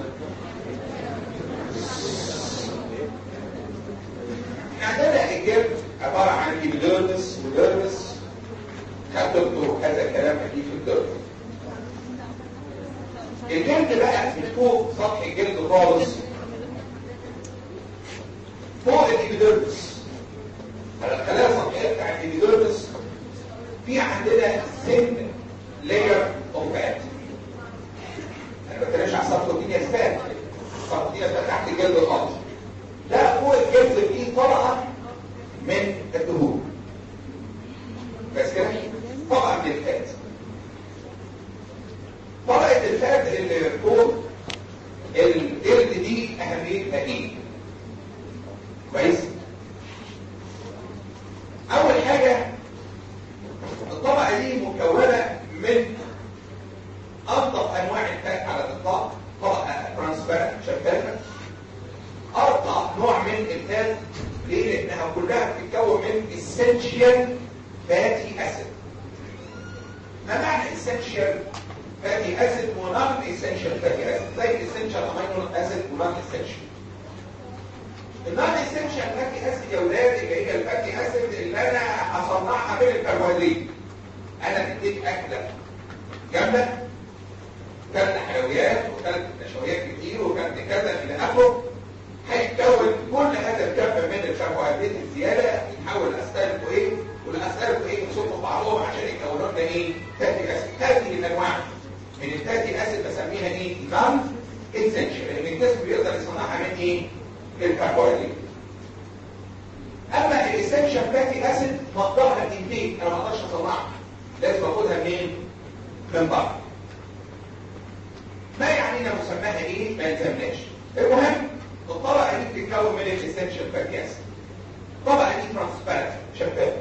عندنا الجلد عبارة عن ايبيديرمس وديرمس خدتوا هذا الكلام اكيد في الديرمس الجلد بقى من فوق سطح الجلد خالص فوق الإبيديرمس على الخلايا السطحية بتاع الإبيديرمس في عندنا سن لاير اوف فات انا ما بتكلمش على سبكوتينيوس فات سبكوتينيوس فات تحت الجلد خالص لا فوق الجلد في طبقة من الدهون بس كده طبقة من الفات طبقة الفات اللي فوق الجلد دي أهميتها إيه؟ كويس؟ أول حاجة الطبقة دي مكونة من أنظف أنواع الفات على الإطلاق طبقة ترانسبيرنت شفافة أرقى نوع من الفات ليه؟ لأنها كلها بتتكون من essential fatty acid ما معنى essential fatty acid و non essential fatty acid زي essential amino acid و non essential النون essential fatty acid يا ولاد اللي هي الفاتي acid اللي انا هصنعها من الكربوهيدرات انا بديك اكله جامده كلت حلويات وكلت نشويات كتير وكلت كذا الى اخره هيتكون كل هذا الكم من الكربوهيدرات الزياده يتحول لاسيتال ايه والاسيتال ايه يصبوا بعضهم عشان يكونوا لنا ايه فاتي اسيد هذه الانواع من الفاتي اسيد بسميها ايه نون اسينشال لان الجسم بيقدر يصنعها من ايه الكربوهيدرات اما الاسينشال فاتي اسيد مقدارها الانتيك انا ما اقدرش اصنعها لازم اخدها منين من بره ما يعنينا مسماها ايه ما يلزمناش المهم الطبقه دي بتتكون من الاسينشال فاتي اسيد الطبقه دي ترانسبيرنت شفافه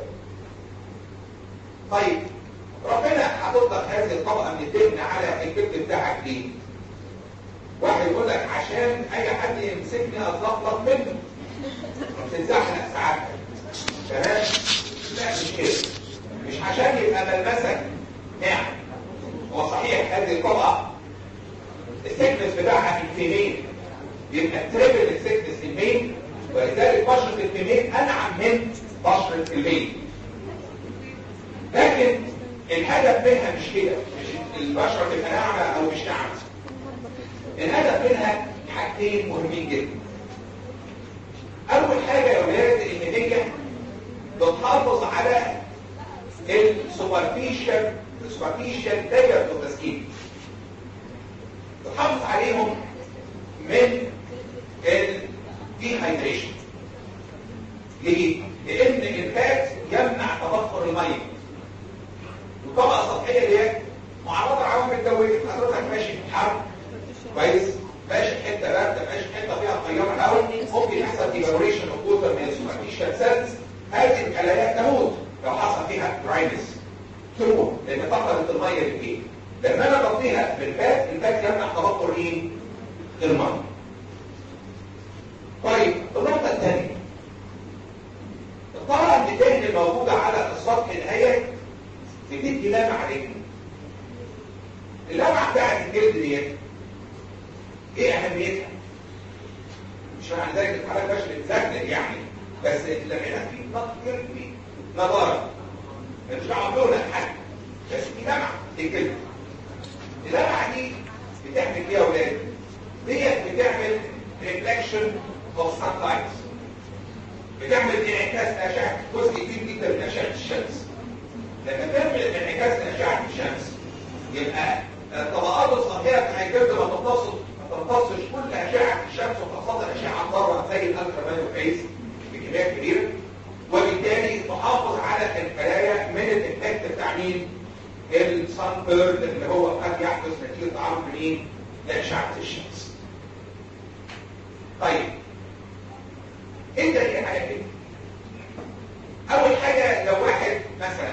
طيب ربنا حاطط لك هذه الطبقه من الدهن على الكبد بتاعك ليه واحد يقول لك عشان اي حد يمسكني اتلخبط منه تتزحلق ساعات تمام لا مش كده مش عشان يبقى ملمسك ناعم هو صحيح هذه الطبقه السكنس بتاعها الفيمين يبقى تريبل السكنس المين ولذلك بشرة الفيمين انعم من بشرة المين لكن الهدف منها مش كده مش البشرة تبقى ناعمة او مش ناعمة الهدف منها حاجتين مهمين جدا اول حاجة يا ولاد ان هي بتحافظ على السوبرفيشال السوبرفيشال دايرة التسكين بتحافظ عليهم من الديهايدريشن ليه؟ لان الفات يمنع تبخر الميه والطبقه السطحيه دي معرضه لعوامل الجويه حضرتك ماشي في حر كويس ماشي في حته بارده ماشي في حته فيها تيار هواء ممكن يحصل ايفابوريشن اوف ووتر من السوبرفيشال سيلز هذه الخلايا تموت لو حصل فيها دراينس تموت لان فقدت الميه اللي فيها لما انا بطيها بالفات الفات يمنع تبخر ايه؟ الميه طيب النقطه الثانيه الطبقه الدهن الموجوده على السطح الهيئي بتدي لمعه عليك اللمعه بتاعت الجلد ديت ايه اهميتها مش معنى ذلك الحالة باش بتزغلل يعني بس لمعنا في نقط كتير في نضاره مش عاملونا حاجه بس في لمعه في الجلد اللمعه دي بتعمل ايه يا ولاد ديت بتعمل ريفلكشن اوف سان لايت بتعمل انعكاس اشعه جزء كبير جدا من اشعه الشمس لما تعمل انعكاس اشعه الشمس يبقى الطبقات السطحيه بتاع الجلد ما تمتصش ما تمتصش كل اشعه الشمس وخاصه الاشعه الضاره زي الالترا فايولت ريز بكميات كبيره وبالتالي تحافظ على الخلايا من الافكت بتاع مين؟ السان بيرن اللي هو قد يحدث نتيجه تعرض مين؟ لاشعه الشمس. طيب انت ايه حاجه كده؟ اول حاجه لو واحد مثلا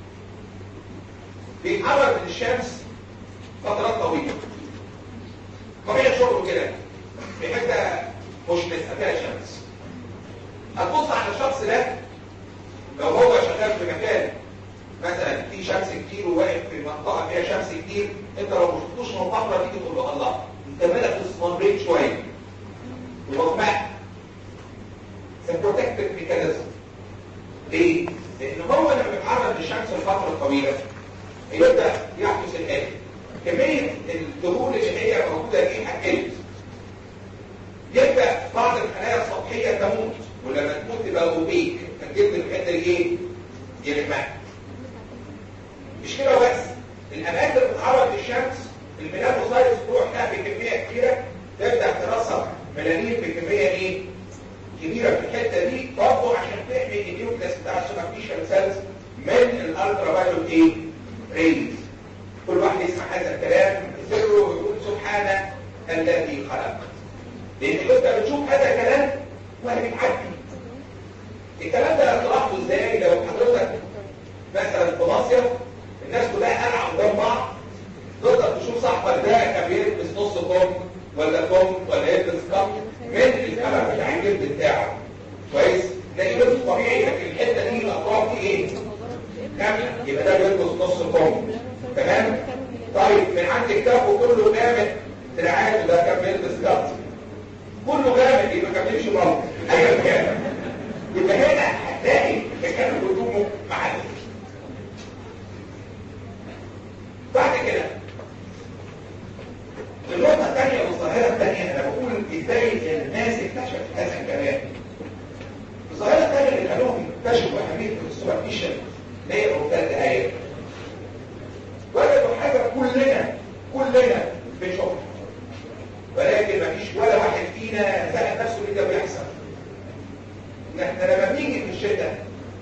بيتعرض من الشمس فترات طويله طبيعه شغله كده في حته مش فيها شمس هتبص على الشخص ده لو هو شغال في مكان مثلا في شمس كتير وواقف في منطقه فيها شمس كتير انت لو ما شفتوش من بره تيجي تقول له الله انت مالك استمريت شويه وغماء بروتكتيف ميكانيزم ليه؟ لان هو لما بيتعرض للشمس لفتره طويله يبدا يحدث الاتي كميه الدهون اللي هي موجوده دي هتقل يبدا بعض الخلايا السطحيه تموت ولما تموت تبقى اوبيك فالجلد الحته دي ايه؟ يغمق مش كده بس الاماكن اللي بتتعرض للشمس الميلانوسايتس تروح لها بكميه كبيره تبدا ترسب ملانين بكميه ايه؟ كبيره في الحته دي برضه عشان تحمي النيوكليس بتاع السوبرفيشال سيلز من الالترا فايولت ايه؟ ريز كل واحد يسمع هذا الكلام سره ويقول سبحان الذي خلق لان انت بتشوف هذا الكلام ولا بتعدي الكلام ده تلاحظه ازاي لو حضرتك مثلا في مصيف الناس كلها قلعه قدام بعض تقدر تشوف صاحبك ده كان بيلبس نص كم ولا كم ولا يلبس كم من الكلام بتاع الجلد بتاعه كويس تلاقيه لبس طبيعي لكن الحته دي الاطراف دي ايه؟ كامله يبقى ده بيلبس نص كم تمام؟ طيب من عند كتافه كله جامد دراعاته ده كان بيلبس كت كله جامد يبقى كان بيمشي بره ايوه كده يبقى هنا هتلاقي كان هدومه معدل بعد كده النقطة الثانية والظاهرة الثانية أنا بقول إزاي الناس اكتشفت هذا الكلام. الظاهرة الثانية اللي خلوهم يكتشفوا أهمية السوبرفيشن لاير أوف ذات آية. وجدوا حاجة كلنا كلنا بنشوفها. ولكن مفيش ولا واحد فينا سأل نفسه ليه ده بيحصل. احنا لما بنيجي في الشتاء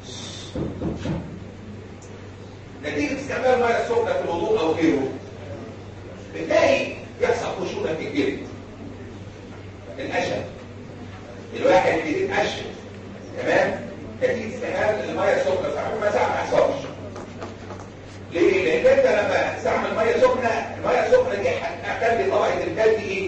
نتيجة استعمال ميه سخنة في الوضوء أو غيره بتلاقي يحصل خشونة في الجلد الأشد الواحد بيتقشف تمام نتيجة استعمال الميه السخنة فعلا ما ساعة ما يحصلش ليه؟ لأن أنت لما تستعمل ميه سخنة الميه السخنة دي هتخلي طبقة الجلد إيه؟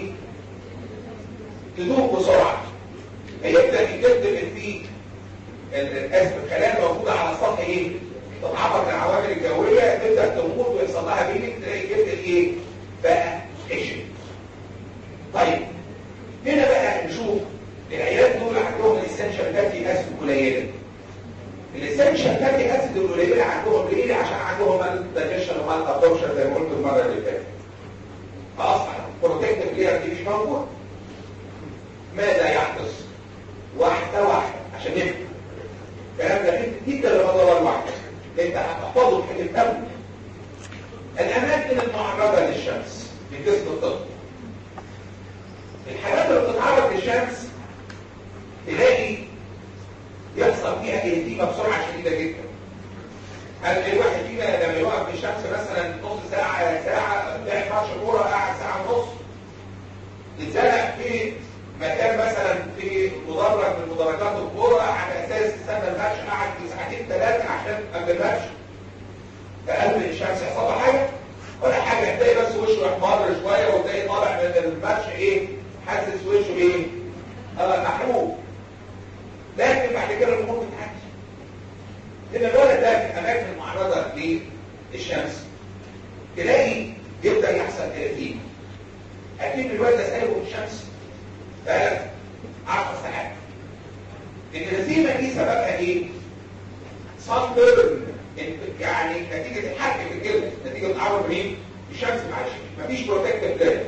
تدوب بسرعة فيبدأ الجلد اللي فيه الاسف الخلايا الموجودة على السطح إيه؟ تتعرض للعوامل الجوية تبدأ تموت ويحصل لها بيلك تلاقي الجلد ايه بقى خشن طيب هنا بقى نشوف العيال دول عندهم الاسنشال فاتي اسيد قليله الاسنشال فاتي اسيد القليله عندهم ليه عشان عندهم الدايجيشن ومال ابسوربشن زي ما قلت المره اللي فاتت فاصبح البروتكتيف لير دي مش موجود ماذا يحدث واحده واحده عشان نفهم الكلام ده جدا لمدار واحده انت هتحفظه في الدم الاماكن المعرضه للشمس في جسم الطفل الحاجات اللي بتتعرض للشمس تلاقي يحصل فيها اهتيمه بسرعه شديده جدا هل الواحد فينا لما يقف في الشمس مثلا نص ساعه ساعه لعب ماتش كوره قاعد ساعه ونص يتزرع في مكان مثلا في مدرج من مدرجات الكوره على اساس استنى الماتش قعد في ساعتين ثلاثه عشان قبل الماتش فقبل الشمس يحصل له حاجه ولا حاجه تلاقي بس وشه احمر شويه وتلاقي طالع من الماتش ايه حاسس وشه ايه اه محروق لكن بعد كده الامور بتعدي ان الولد ده في اماكن معرضه للشمس تلاقي يبدا يحصل تلاتين اكيد الولد ده سايبه في الشمس ثلاث 10 ساعات الهزيمه دي سببها ايه؟ صن بيرن يعني نتيجه الحرق في الجلد نتيجه تعرض مين؟ الشمس معلش مفيش بروتكتيف لاير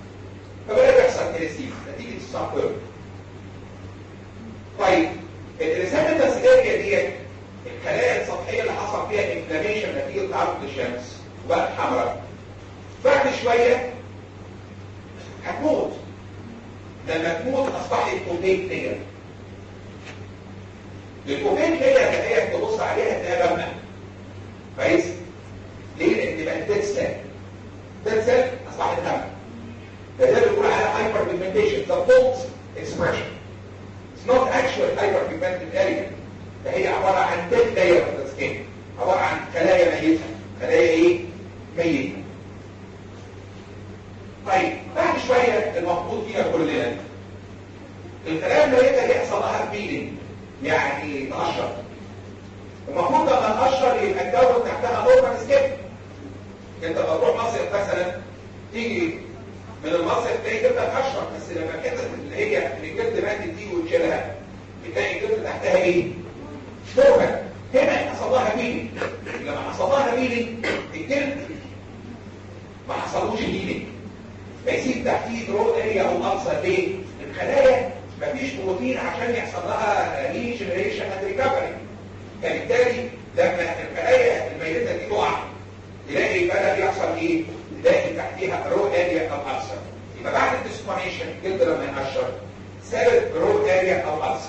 فبدا يحصل تلسيم نتيجه الصن بيرن طيب انفلاميشن نتيجه تعرض للشمس وبقت حمراء بعد شويه هتموت لما تموت اصبحت اوبيك لير الاوبيك لير تلاقيها تبص عليها تلاقيها غامقه كويس ليه لان بقت ديد سيل ديد سيل اصبحت غامقه فده بيقول عليها هايبر بيجمنتيشن ذا فولت اكسبريشن It's not actual hyperpigmented area فهي عبارة عن dead layer of the skin عبارة عن خلايا ميتة خلايا ايه؟ ميتة طيب بعد شوية المفروض فيها كلنا الخلايا الميتة دي يحصل لها بيلينج يعني تقشر المفروض لما تقشر يبقى الجو تحتها نورمال سكيب انت لما تروح مصيف مثلا تيجي من المصيف تلاقي جلدة تقشر بس لما كانت اللي هي اللي الجلد ماتت دي وتشيلها بتلاقي الجلد تحتها ايه؟ نورمال هنا حصل لها بيلينج لما حصل لها بيلينج الجلد ما حصلوش بيلينج فيسيب تحتيه درون اريا او اقصى ليه؟ الخلايا مفيش بروتين عشان يحصل لها ريجنريشن اند ريكفري فبالتالي لما الخلايا الميته دي تقع تلاقي بدا يحصل ايه؟ تلاقي تحتيها رو اريا او اقصى يبقى بعد الديسكونيشن الجلد لما ينقشر سبب رو اريا او اقصى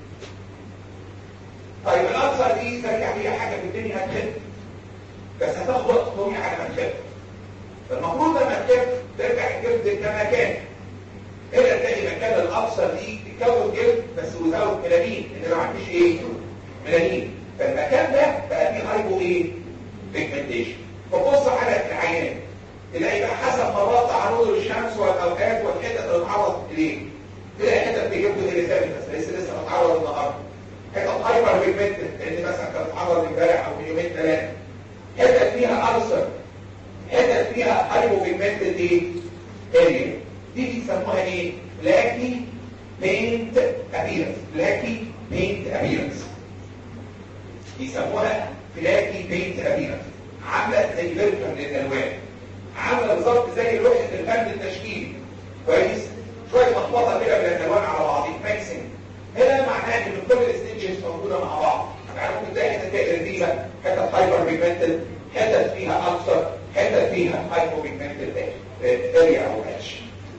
طيب الاقصى دي ترجع فيها حاجه في الدنيا هتخف بس هتاخد وقت طويل على ما تخف فالمفروض لما تخف ترجع الجلد كما كان هنا تلاقي مكان الاقصى دي تكون جلد بس وزاوت ميلانين ان ما عنديش ايه ميلانين فالمكان ده بقى فيه هايبو ايه بيجمنتيشن فبص على العيان تلاقي بقى حسب مرات تعرضه للشمس والاوقات والحتت اللي اتعرض اليه تلاقي حتت بيجيبه اليزابي بس لسه لسه متعرض النهارده حتت هايبر بيجمنتد لان مثلا كان اتعرض امبارح او من يومين ثلاثه حتت فيها ألسر حتت فيها هايبو بيجمنتد ايه اريا دي بيسموها ايه بلاكي بينت ابيرنس بلاكي بينت ابيرنس بيسموها بلاكي بينت ابيرنس عامله زي فيرجن للالوان عامله بالظبط زي لوحه الفن التشكيلي كويس شويه لخبطه كده من الالوان على بعضها ميكسنج هنا معناه ان كل الستيجز موجوده مع بعض يعني ممكن تلاقي حتت فيها ارتيبه حتت هايبر بيجمنتد حتت فيها اكثر حتت فيها هايبو بيجمنتد اريا او اتش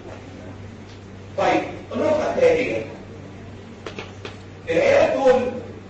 طيب النقطه الثانيه العيال دول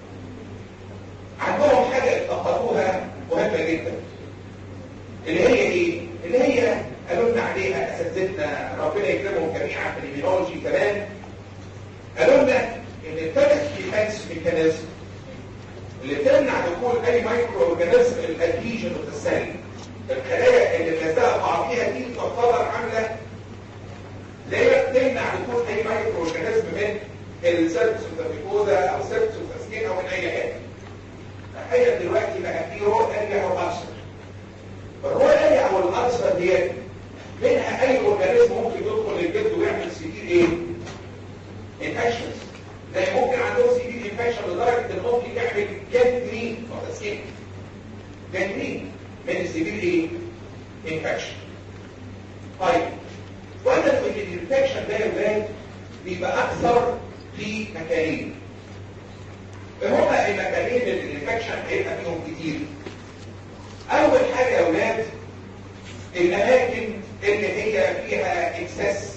عندهم حاجه افتقدوها مهمه جدا اللي هي ايه اللي هي قالوا لنا عليها اساتذتنا ربنا يكرمهم جميعا في البيولوجي كمان قالوا لنا ان الثلاث ديفنس ميكانيزم اللي تمنع دخول اي مايكرو اورجانيزم الادهيجن اوف السيل الخلايا اللي ملزقه بعضيها دي تعتبر عامله ليه تمنع دخول اي مايكرو اورجانيزم من السيرفس اوف الميكوزا او السيرفس اوف السكين او من اي حته تخيل دلوقتي بقى في رو اريا او ارسل الرو اريا او الارسل ديت منها اي اورجانيزم ممكن يدخل الجلد ويعمل سيدير ايه؟ انفكشنز زي ممكن عندهم سيدير انفكشن لدرجه ان ممكن يعمل جنجرين اوف سكين جنجرين من السيدير ايه؟ انفكشن طيب وقلنا ان الانفكشن ده يا ولاد بيبقى اكثر في مكانين هما المكانين اللي الانفكشن هيبقى فيهم كتير اول حاجه يا ولاد الاماكن اللي هي فيها اكسس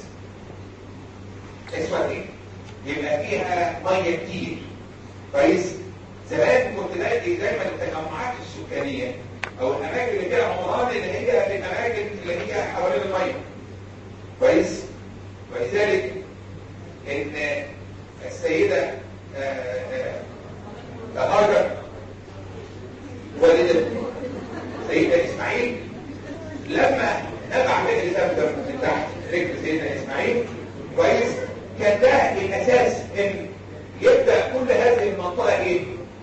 اسودين يبقى فيها ميه كتير كويس زمان كنت تلاقي دايما التجمعات السكانيه او الاماكن اللي فيها عمران اللي هي الاماكن اللي هي حوالين الميه كويس ولذلك ان السيده هاجر والدة سيدنا اسماعيل لما نبع رجل زمزم من تحت رجل سيدنا اسماعيل كويس كان ده الاساس ان يبدا كل هذه المنطقه ايه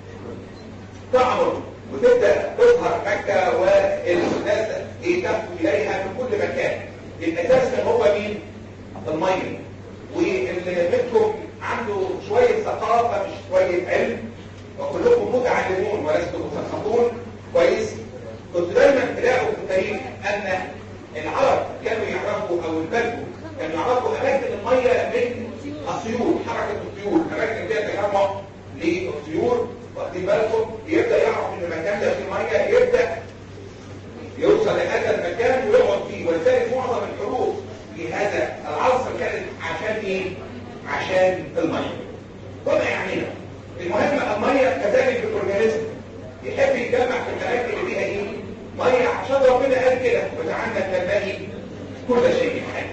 تعمر وتبدا تظهر مكه والناس ايه تفوا اليها من كل مكان الاساس كان هو مين الميه واللي منكم عنده شويه ثقافه مش شويه علم وكلكم متعلمون ولستم مثقفون كويس كنت دايما تلاقوا في التاريخ ان العرب كانوا يعرفوا او البدو كانوا يعرفوا اماكن الميه من الطيور حركه الطيور اماكن فيها تجمع للطيور واخدين بالكم يبدا يعرف ان المكان ده فيه ميه يبدا من الميه وما يعنينا المهم الميه كذلك في الاورجانيزم يحب يتجمع في الاماكن اللي فيها ايه ميه عشان ربنا قال كده وجعلنا من الماء كل شيء حي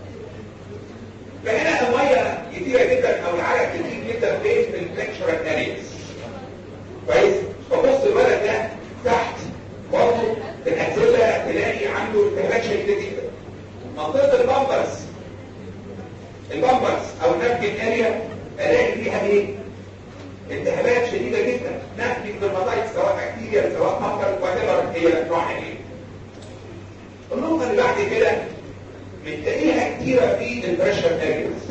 فهنا الميه كتيره جدا او العرق كتير جدا فين في الفلكشرال ارياز كويس فبص الولد ده تحت برضه الاكزيلا تلاقي عنده التهابات شديده جدا منطقه البامبرز البامبرز او النبكن اريا الاقي فيها ايه التهابات شديده جدا نبكن درماتايت سواء بكتيريا سواء مهجر واتيفر هي نوعها ايه النقطه اللي بعد كده بتلاقيها كتيره في البريشر ارياز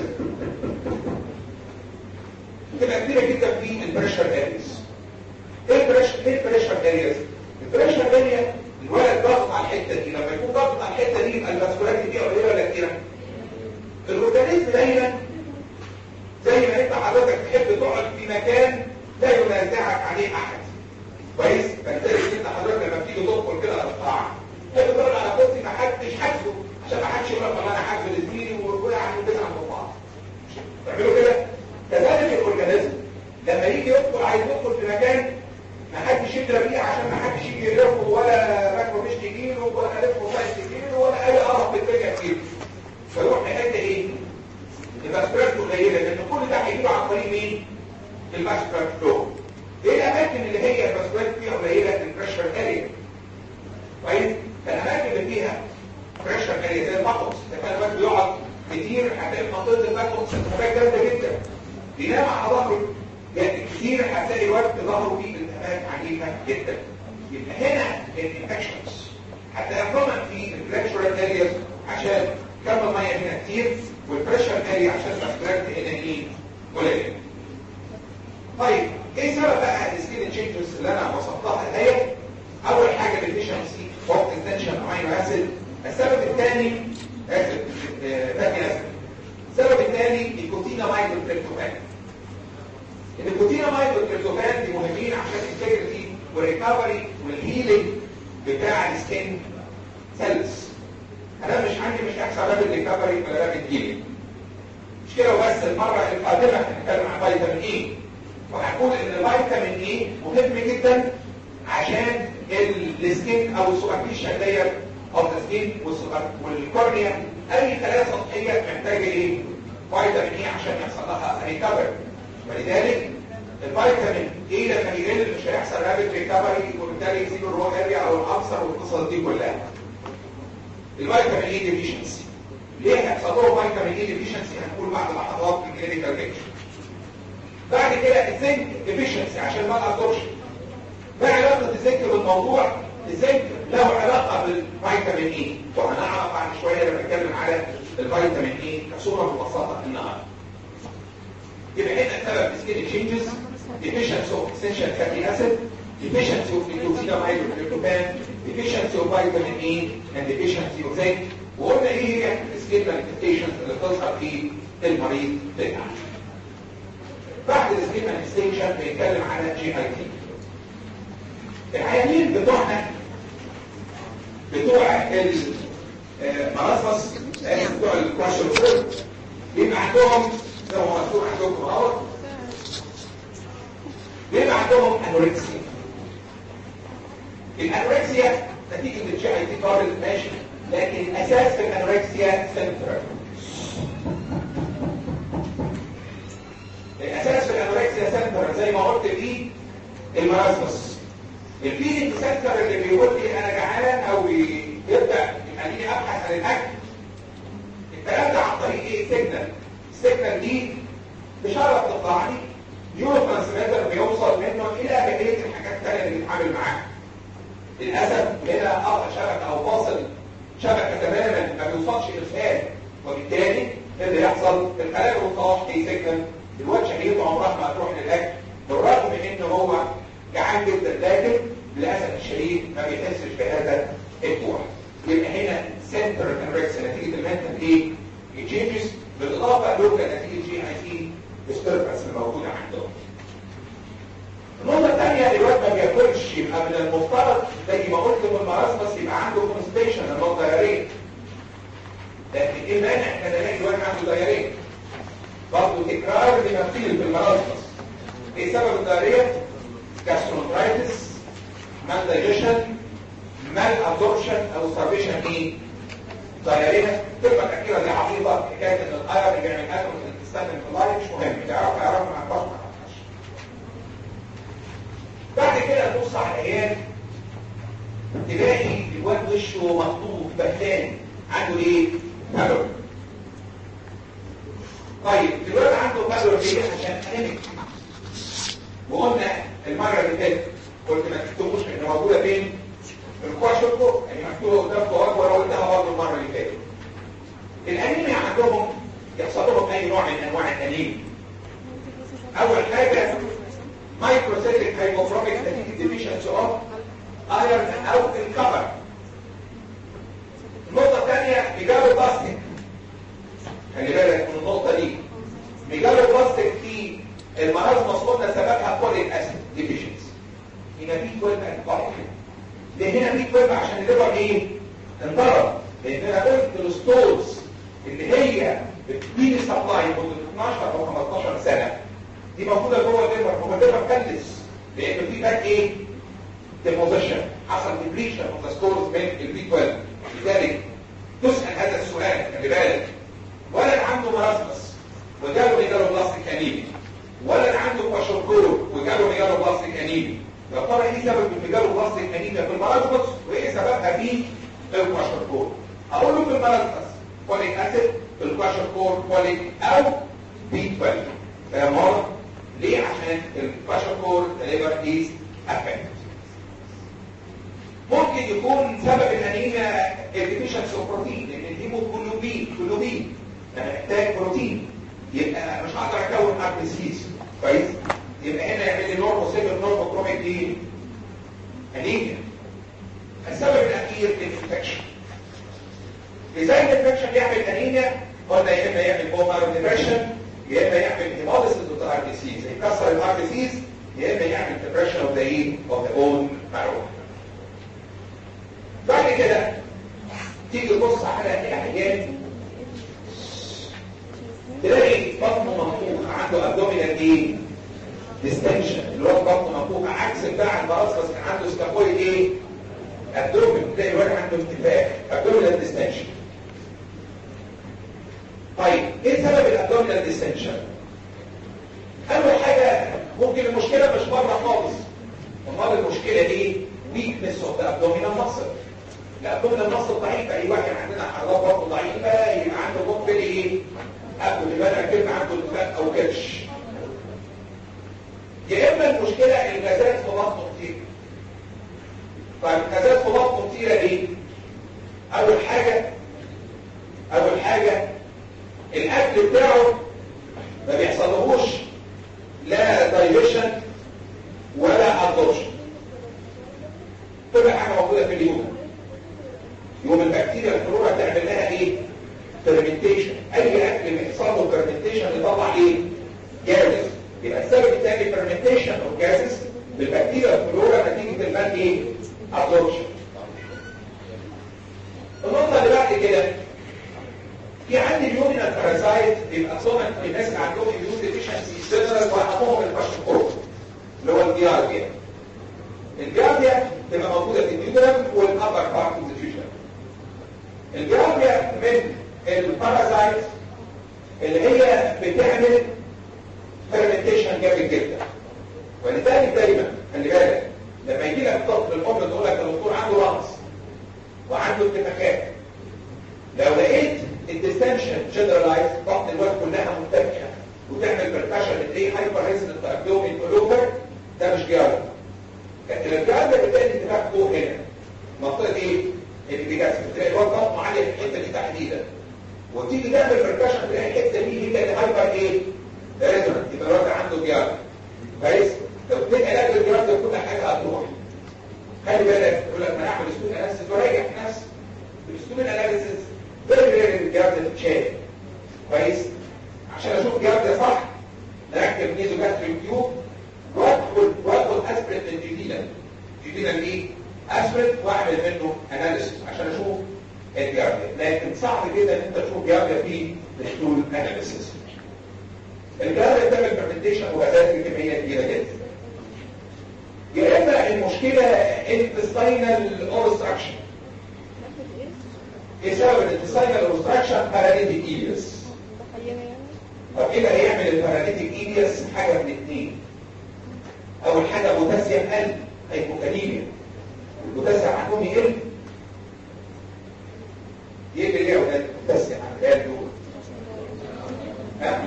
بتبقى كتيره جدا في البريشر ارياز ايه البريشر ايه البريشر ارياز البريشر اريا الولد ضغط على الحته دي لما يكون ضغط على الحته دي يبقى الفاسكولاريتي دي قليله ولا كتيره الاورجانيزم دايما زي ما انت حضرتك تحب تقعد في مكان لا ينازعك عليه احد كويس فبالتالي انت حضرتك لما بتيجي تدخل كده القاعه تحب تقعد على كرسي ما حدش حاسبه عشان ما حدش يقول لك والله انا حاسب لزميلي ووقع عن بيت عند بعض تعملوا كده كذلك الاورجانيزم لما يجي يدخل عايز يدخل في مكان ما حدش يضرب بيه عشان ما حدش يجي يلفه ولا ماكرو مش تجيله ولا لفه سايس تجيله ولا اي قرف بالدنيا تجيله فيروح لحته ايه؟ الباسكرات قليله لان كل ده هيجيله عن طريق مين؟ الباسكرات فلو ايه الاماكن اللي هي الباسكرات فيها قليله البريشر اريا كويس؟ فالاماكن اللي فيها بريشر اريا زي المطرس لما الواد بيقعد كتير هتلاقي منطقه المطرس التهابات جامده جدا بينام على ظهره يعني كتير هتلاقي الوقت ظهره فيه التهابات عنيفه جدا يبقى هنا الانفكشنز هتلاقي كومن في الفلكشرال ارياز عشان كم الميه هنا كتير والبريشر اريا عشان الاسبرات هنا ايه قليل طيب ايه سبب بقى السكين تشينجز اللي انا وصفتها ديت اول حاجه الديفيشنسي اوف انتنشن امينو اسيد السبب الثاني اسف فاتي اسيد السبب الثاني الكوتينامايد والتريبتوفان النيكوتينامايد والتريبتوفان دي مهمين عشان الانتجريتي والريكفري والهيلينج بتاع السكين سيلز انا مش عندي مش هيحصل باب الريكفري ولا باب الهيلينج مش كده وبس المره القادمه هنتكلم عن فيتامين اي وهقول ان الفيتامين اي مهم جدا عشان السكين او السوبرفيشال لاير اوف ذا سكين والكورنيا اي خلايا سطحيه محتاجه ايه؟ فيتامين اي عشان يحصل لها ريكفري ولذلك الفيتامين ايه لما يقل مش هيحصل رابط ريكفري وبالتالي يزيد الرو اريا او الابصر والقصص دي كلها الفيتامين اي ديفيشنسي ليه هيحصل له فيتامين اي ديفيشنسي هنقول بعد لحظات في الكلينيكال بيكتشر بعد كده الزنك ديفيشنسي عشان ما نقدرش ما علاقه الزنك بالموضوع الزنك له علاقه بالفيتامين اي وهنعرف بعد شويه لما نتكلم على الفيتامين اي كصوره مبسطه النهارده يبقى هنا سبب سكين تشينجز deficiency of essential fatty acid deficiency of glucosamine والتريبتوفان deficiency of vitamin E and deficiency of zinc وقلنا ايه هي السكين مانيفستيشنز اللي بتظهر في المريض بتاعنا بعد السكين مانيفستيشن بنتكلم على جي اي تي العيانين بتوعنا بتوع المرصص بتوع الكواشن بيبقى عندهم زي ما مكتوب عندكم اهو بيبقى عندهم انوركسيا الانوركسيا نتيجه الجي اي تي قابل ماشي لكن الاساس في الانوركسيا سنترال الاساس في الانوركسيا سنترال زي ما قلت في المرازمس الفيلينج سنتر اللي بيقول لي انا جعان او يبدا يخليني ابحث عن الاكل الكلام ده عن طريق ايه سيجنال السيجنال دي بشاره تطلعني نيورو ترانسميتر بيوصل منه الى بقيه الحاجات الثانيه اللي بيتعامل معاها للاسف هنا قطع شبكه او فاصل شبكه تماما ما بيوصلش ارسال وبالتالي اللي يحصل في الخلايا والطواح في سيجنال الواد شهيته عمرها ما هتروح للاكل بالرغم من ان هو جعان جدا لكن للاسف الشديد ما بيحسش بهذا الجوع يبقى هنا سنتر انركس نتيجه المنتال ايه تشينجز بالاضافه لوكال نتيجه جي اي تي ديستربنس الموجوده عندهم النقطه الثانيه الواد ما بياكلش يبقى من المفترض زي ما قلت من المراسمس يبقى عنده كونستيشن اللي هو دايريه لكن ايه المانع ان الاقي الواد عنده دايريه برضه تكرار لمثيل في المرض ايه سبب الدارية؟ جاسترونترايتس مال دايجيشن مال ابزوربشن او ستارفيشن ايه؟ ضيارية الكلمة الأخيرة دي عقيدة حكاية إن الأير اللي بيعمل أكل من الإنسان في اللايف مش مهم تعرف تعرف ما عرفش ما عرفش بعد كده تبص على العيال تلاقي الواد وشه مخطوط بهتان عنده ايه؟ هلو طيب الواد عنده هلو ليه؟ عشان انيميك وقلنا المرة اللي فاتت قلت ما تكتبوش ان موجودة فين؟ الكواشوكو يعني مكتوبة قدامكم اكبر قلتها برضه المرة اللي فاتت الانيميا عندهم يحصل لهم اي نوع من انواع الانيميا اول حاجة مايكروسيتيك هايبوكروميك نتيجة ديفيشنسي اوف ايرن او الكفر النقطة الثانية ميجالو بلاستيك خلي بالك من النقطة دي ميجالو بلاستيك في المرض مصطلنا سببها فوليك اسيد ديفيشنسي هنا في 12 انفايل ليه هنا في 12 عشان الليفر ايه؟ انضرب لان انا قلت الستولز اللي هي بتديني سبلاي مده 12 او 15 سنه دي موجوده جوه الليفر هو الليفر كلس لان في باك ايه؟ ديبوزيشن حصل ديبريشن اوف ذا ستورز من البي 12 لذلك تسال هذا السؤال خلي بالك ولد عنده مراسمس وجاله ميجالو بلاستيك انيمي ولد عنده كواشوركور وجاله ميجالو بلاستيك انيمي يا ترى ايه سبب الميجالو بلاستيك انيميا في المراسمس وايه سببها في الكواشوركور اقول له في المراسمس فوليك اسيد في الكواشوركور فوليك او بي 12 فاهم واضح؟ ليه عشان الكواشوركور ليفر از افكت ممكن يكون سبب الانيميا الديفيشنسي اوف بروتين لان الهيموجلوبين جلوبين انا محتاج بروتين يبقى مش هقدر اكون ار بي سيز كويس يبقى هنا يعمل لي نورمو سيبر نورمو كروميك دي انيميا السبب الاخير الانفكشن ازاي الانفكشن يعمل انيميا قلنا يا اما يعمل بومر ديبريشن يا اما يعمل هيموليسيس اوف ار بي سيز يكسر الار بي سيز يا اما يعمل ديبريشن اوف ذا ايه اوف ذا اون مارو بعد كده تيجي تبص على العيان تلاقي بطنه منفوخ عنده ابدومينال ايه ديستنشن اللي هو بطنه منفوخ عكس بتاع المراسمس كان عنده سكابويد ايه ابدومين تلاقي الواحد عنده انتفاخ ابدومينال ديستنشن طيب ايه سبب الابدومينال ديستنشن اول حاجه ممكن المشكله مش بره خالص امال المشكله ايه ويكنس اوف ذا ابدومينال ماسل الابدومينال ماسل ضعيفه اي واحد عندنا حرارات برضه ضعيفه يبقى عنده ممكن ايه ابو اللي كلمه عنده انتفاخ او كرش يا اما المشكله الغازات في بطنه كتير طيب الغازات في بطنه كتيره ليه اول حاجه اول حاجه الاكل بتاعه ما بيحصلهوش لا دايجيشن ولا ابزوربشن تبقى حاجه موجوده في اليوم يوم البكتيريا الفلورا تعمل لها ايه فيرمنتيشن اي اكل بيحصل له فيرمنتيشن يطلع ايه جازز يبقى السبب الثاني فيرمنتيشن او جازز بالبكتيريا الفلورا نتيجه المال ايه ابزوربشن النقطه اللي بعد كده في عندي اليومينال بارازايت بيبقى صنع في الناس اللي عندهم يوز ديفيشنسي جنرال واحدهم الباشكور اللي هو الجيارجيا الجيارجيا تبقى موجوده في النيوترم والابر بارت اوف ذا فيوجن الجيارجيا من البارازايت اللي هي بتعمل فيرمنتيشن جامد جدا ولذلك دايما خلي بالك لما يجي لك طفل الام تقول لك الدكتور عنده رأس وعنده انتفاخات لو لقيت الديستنشن جنرالايز بطن الواد كلها منتفخه وتعمل بركشن تلاقي هايبر ريزنت ابدومين اولوفر ده مش جيارد لكن الجيارد بتلاقي الانتفاخ فوق هنا منطقه ايه؟ اللي بيجاسم تلاقي الواد بطنه عاليه في الحته دي تحديدا وتيجي تعمل بركشن تلاقي الحته دي هي اللي هايبر ايه؟ ريزونانت يبقى الواد عنده جيارد كويس؟ لو اديت علاج للجيارد كل حاجه هتروح خلي بالك يقول لك ما اعمل ستون اناليسيس وراجع نفسي الستون اناليسيس فيري فيري الجرد تتشال كويس عشان اشوف جرد صح نركب نيزو جاستريك تيوب وادخل وادخل اسبريت من جديدا جديدا ايه؟ اسبريت واعمل منه اناليسيس عشان اشوف الجرد لكن صعب جدا ان انت تشوف جرد فيه الستون اناليسيس الكلام ده بتعمل فرمنتيشن وغازات بكميه كبيره جدا يا اما المشكله انتستينال اوبستراكشن ايه سبب الانتستينال اوبستراكشن باراليتيك ايليس طب ايه اللي هيعمل الباراليتيك ايليس حاجه من الاثنين اول حاجه بوتاسيوم قل هيبوكاليميا البوتاسيوم عندهم يقل يقل ايه يا ولاد البوتاسيوم عند العيال دول ها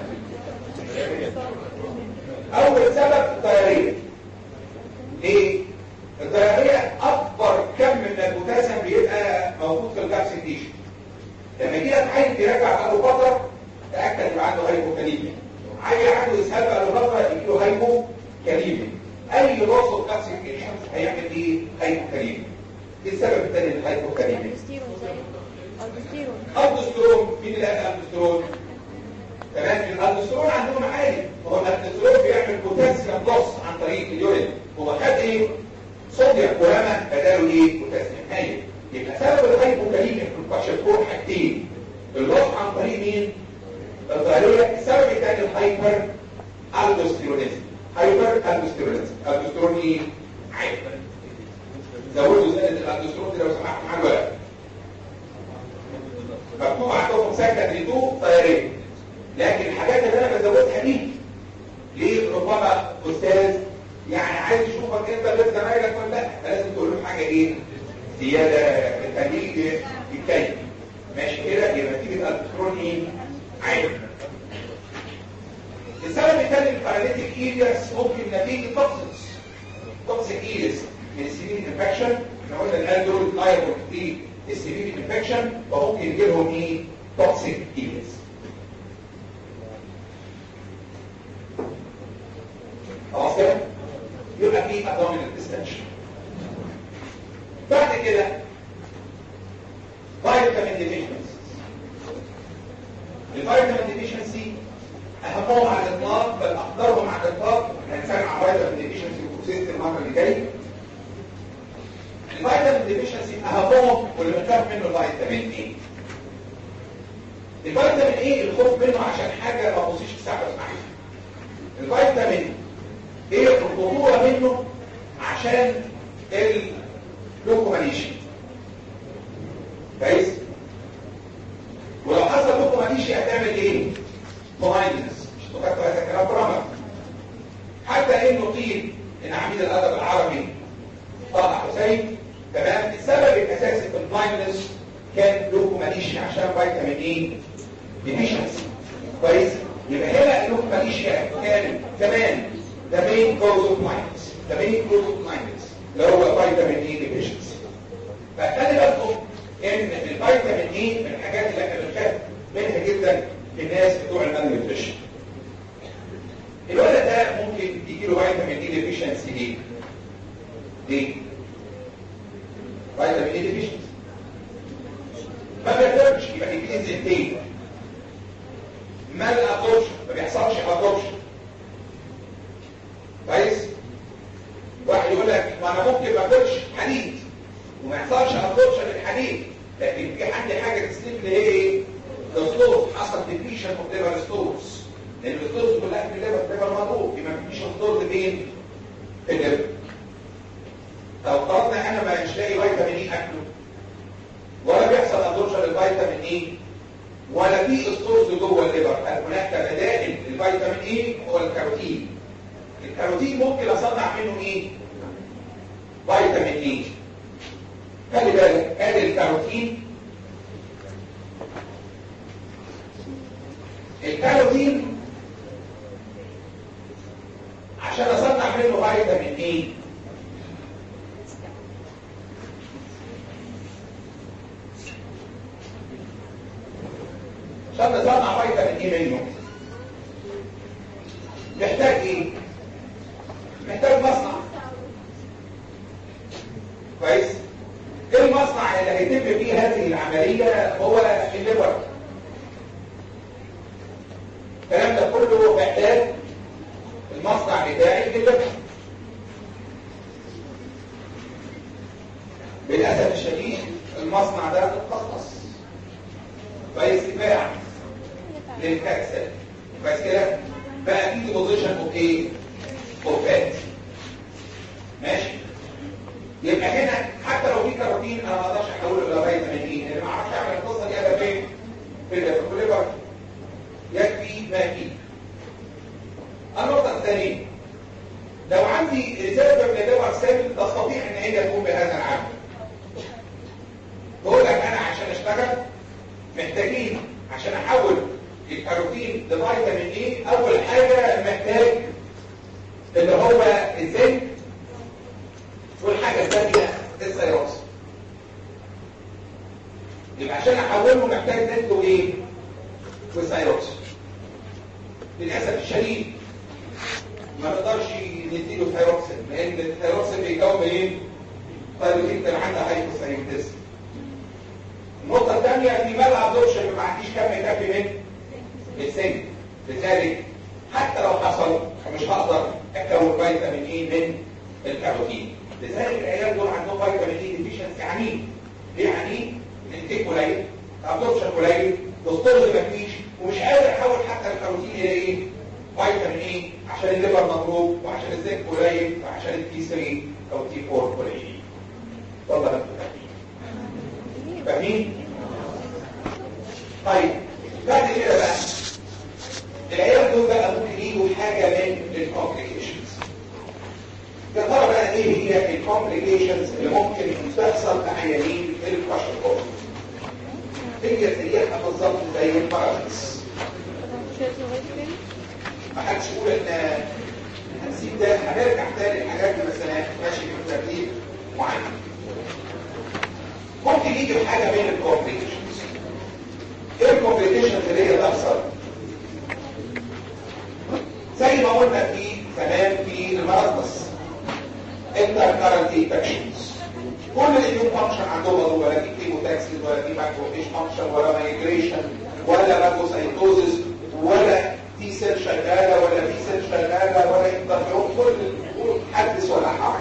اول سبب الضرريه ليه الضرريه اكبر كم من البوتاسيوم بيبقى موجود في الكابسيتيشن لما يجي لك عيل بيرجع بقاله فتره تاكد يبقى عنده هايبوكاليميا عيل عنده اسهال بقاله فتره يجي له هايبوكاليميا اي لوس اوف كابسيتيشن هيعمل ايه هايبوكاليميا ايه السبب الثاني للهايبوكاليميا الدسترون مين اللي قال الدسترون تمام الالدوسترون عندهم عالي هو الالدوسترون بيعمل بوتاسيوم لوس عن طريق اليورين هو خد ايه صوديوم ورمى بداله ايه بوتاسيوم هاي يبقى سبب الهايبوكاليميا في الكواشيكور حاجتين اللوس عن طريق مين الضرورية السبب الثاني الهايبر الدوستيرونيزم هايبر الدوستيرونيزم الالدوسترون ايه عالي زودوا زائد الالدوسترون لو سمحتوا معايا الورق مكتوب عندكم سكندري 2 طيارين لكن الحاجات اللي انا بزودها دي ليه ربما استاذ يعني عايز يشوفك انت غير زمايلك ولا لا لازم تقول له حاجه ايه زياده تخليك يتكيف ماشي كده يبقى تيجي الالكترون ايه عادي السبب الثاني الباراليتيك ايرياس ممكن نتيجه توكسيكس توكسيك ايرياس من السيرين انفكشن احنا قلنا الان دول لايبل دي السيرين انفكشن فممكن يجي لهم ايه توكسيك ايرياس خلاص كده يبقى في abdominal distension بعد كده vitamin deficiency الفيتامين ديفيشنسي اهمهم على الاطلاق بل اخطرهم على الاطلاق هنسمع فيتامين ديفيشنسي وكوكسيست المره اللي جايه الفيتامين ديفيشنسي اهمهم واللي بنخاف منه الفيتامين اي الفيتامين اي الخوف منه عشان حاجه ما تبصيش في ساعه اسمعها الفيتامين ايه الخطوره منه عشان اللوكوماليشن كويس ولو حصل لوكوماليشن هتعمل ايه بلايندنس مش تفكر هذا كلام برامج حتى انه قيل ان عميد الادب العربي طه حسين تمام السبب الاساسي في البلايندنس كان لوكوماليشن عشان فيتامين ايه ديفيشنسي كويس يبقى هنا اللوكوماليشيا كان كمان the main cause of blindness the main cause of blindness اللي هو فيتامين اي deficiency فخلي بالكم ان الفيتامين اي من الحاجات اللي احنا بنخاف منها جدا في الناس بتوع المالنيوتريشن الولد ده ممكن يجي له فيتامين اي deficiency ليه؟ ليه؟ فيتامين اي deficiency ما بيقدرش يبقى ينزل تاني ما الابورشن ما بيحصلش ابورشن كويس واحد يقول لك ما انا ممكن ما اكلش حديد وما يحصلش ابورشن للحديد لكن في عندي حاجه تسليم اللي هي ايه الستورز حصل ديبريشن اوف ليفر ستورز لان الستورز كلها في الليفر الليفر مضروب يبقى مفيش ستورز فين في الليفر لو افترضنا انا ما مش لاقي فيتامين اي اكله ولا بيحصل ابورشن للفيتامين اي ولا في ستورز جوه الليفر هل هناك بدائل للفيتامين اي هو الكاروتين الكاروتين ممكن اصنع منه ايه فيتامين اي خلي بالك ادي الكاروتين الكاروتين عشان اصنع منه فيتامين اي عشان نصنع فيتامين اي منه محتاج ايه محتاج مصنع كويس ايه المصنع اللي هيتم فيه هذه العملية هو الليبر الكلام ده كله محتاج المصنع بتاعي في الليبر للأسف الشديد المصنع ده متخصص كويس باع للكاكسل كويس كده باع deposition of ايه of fat ماشي يبقى هنا حتى لو في كاروتين انا ما اقدرش احوله الى فيتامين اي لان ما اعرفش اعمل القصه دي الا فين في الليفر يكفي ما فيه النقطه الثانيه لو عندي ريزيرف من الليفر سيل تستطيع ان هي تقوم بهذا العمل بقول لك انا عشان اشتغل محتاجين عشان احول الكاروتين لفيتامين اي اول حاجه محتاج اللي هو الزنك والحاجه الثانيه السيروس يبقى عشان احوله محتاج زنك وايه وسيروس للاسف الشديد ما نقدرش نديله ثايروكسين لان الثايروكسين بيكون ايه طيب انت عندها هايبوثايرويدزم النقطة الثانية في مال ابزوربشن ما عنديش كم يكفي من السن لذلك حتى لو حصل مش هقدر اكون فيتامين اي من الكاروتين لذلك العيال دول عندهم فيتامين اي ديفيشنسي عنيف ليه عنيف؟ الانتاج قليل الابزوربشن قليل الدكتور ما فيش ومش قادر احول حتى الكاروتين الى ايه؟ فيتامين اي عشان الليفر مضروب وعشان الزنك قليل وعشان التي 3 او تي 4 قليلين. والله انتوا فاهمين. فاهمين؟ طيب بعد كده بقى العيال دول بقى ممكن يجوا حاجه من الكومبليكيشنز. يا ترى بقى ايه هي الكومبليكيشنز اللي ممكن تحصل في عيانين الكشف هي زيها بالظبط زي الباراليس. ما حدش يقول ان هنسيب ده هنرجع تاني للحاجات دي مثلا ماشي في ترتيب معين ممكن يجي بحاجه بين الكومبليكيشنز ايه الكومبليكيشنز اللي هي تحصل زي ما قلنا في زمان في المرض انتر كارنت انفكشنز كل الاميون فانكشن عندهم مضروب ولا في كيموتاكسيس ولا في ماكروفيش فانكشن ولا مايجريشن ولا ماكروسايتوزيس ولا تي سيل شغاله ولا في سيل شغاله ولا انترفيرون كل حدث ولا حرج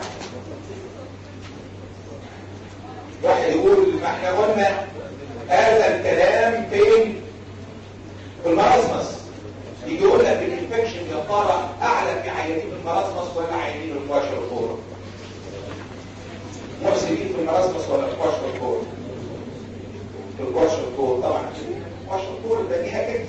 واحد يقول ما احنا قلنا هذا الكلام فين في المراسمس يجي يقول لك الانفكشن يا ترى اعلى في عيانين المراسمس ولا عيانين الكواشر الكوره محسنين في المراسمس ولا الكواشر الكوره في الكواشر الكوره طبعا الكواشر الكوره ده ليها كده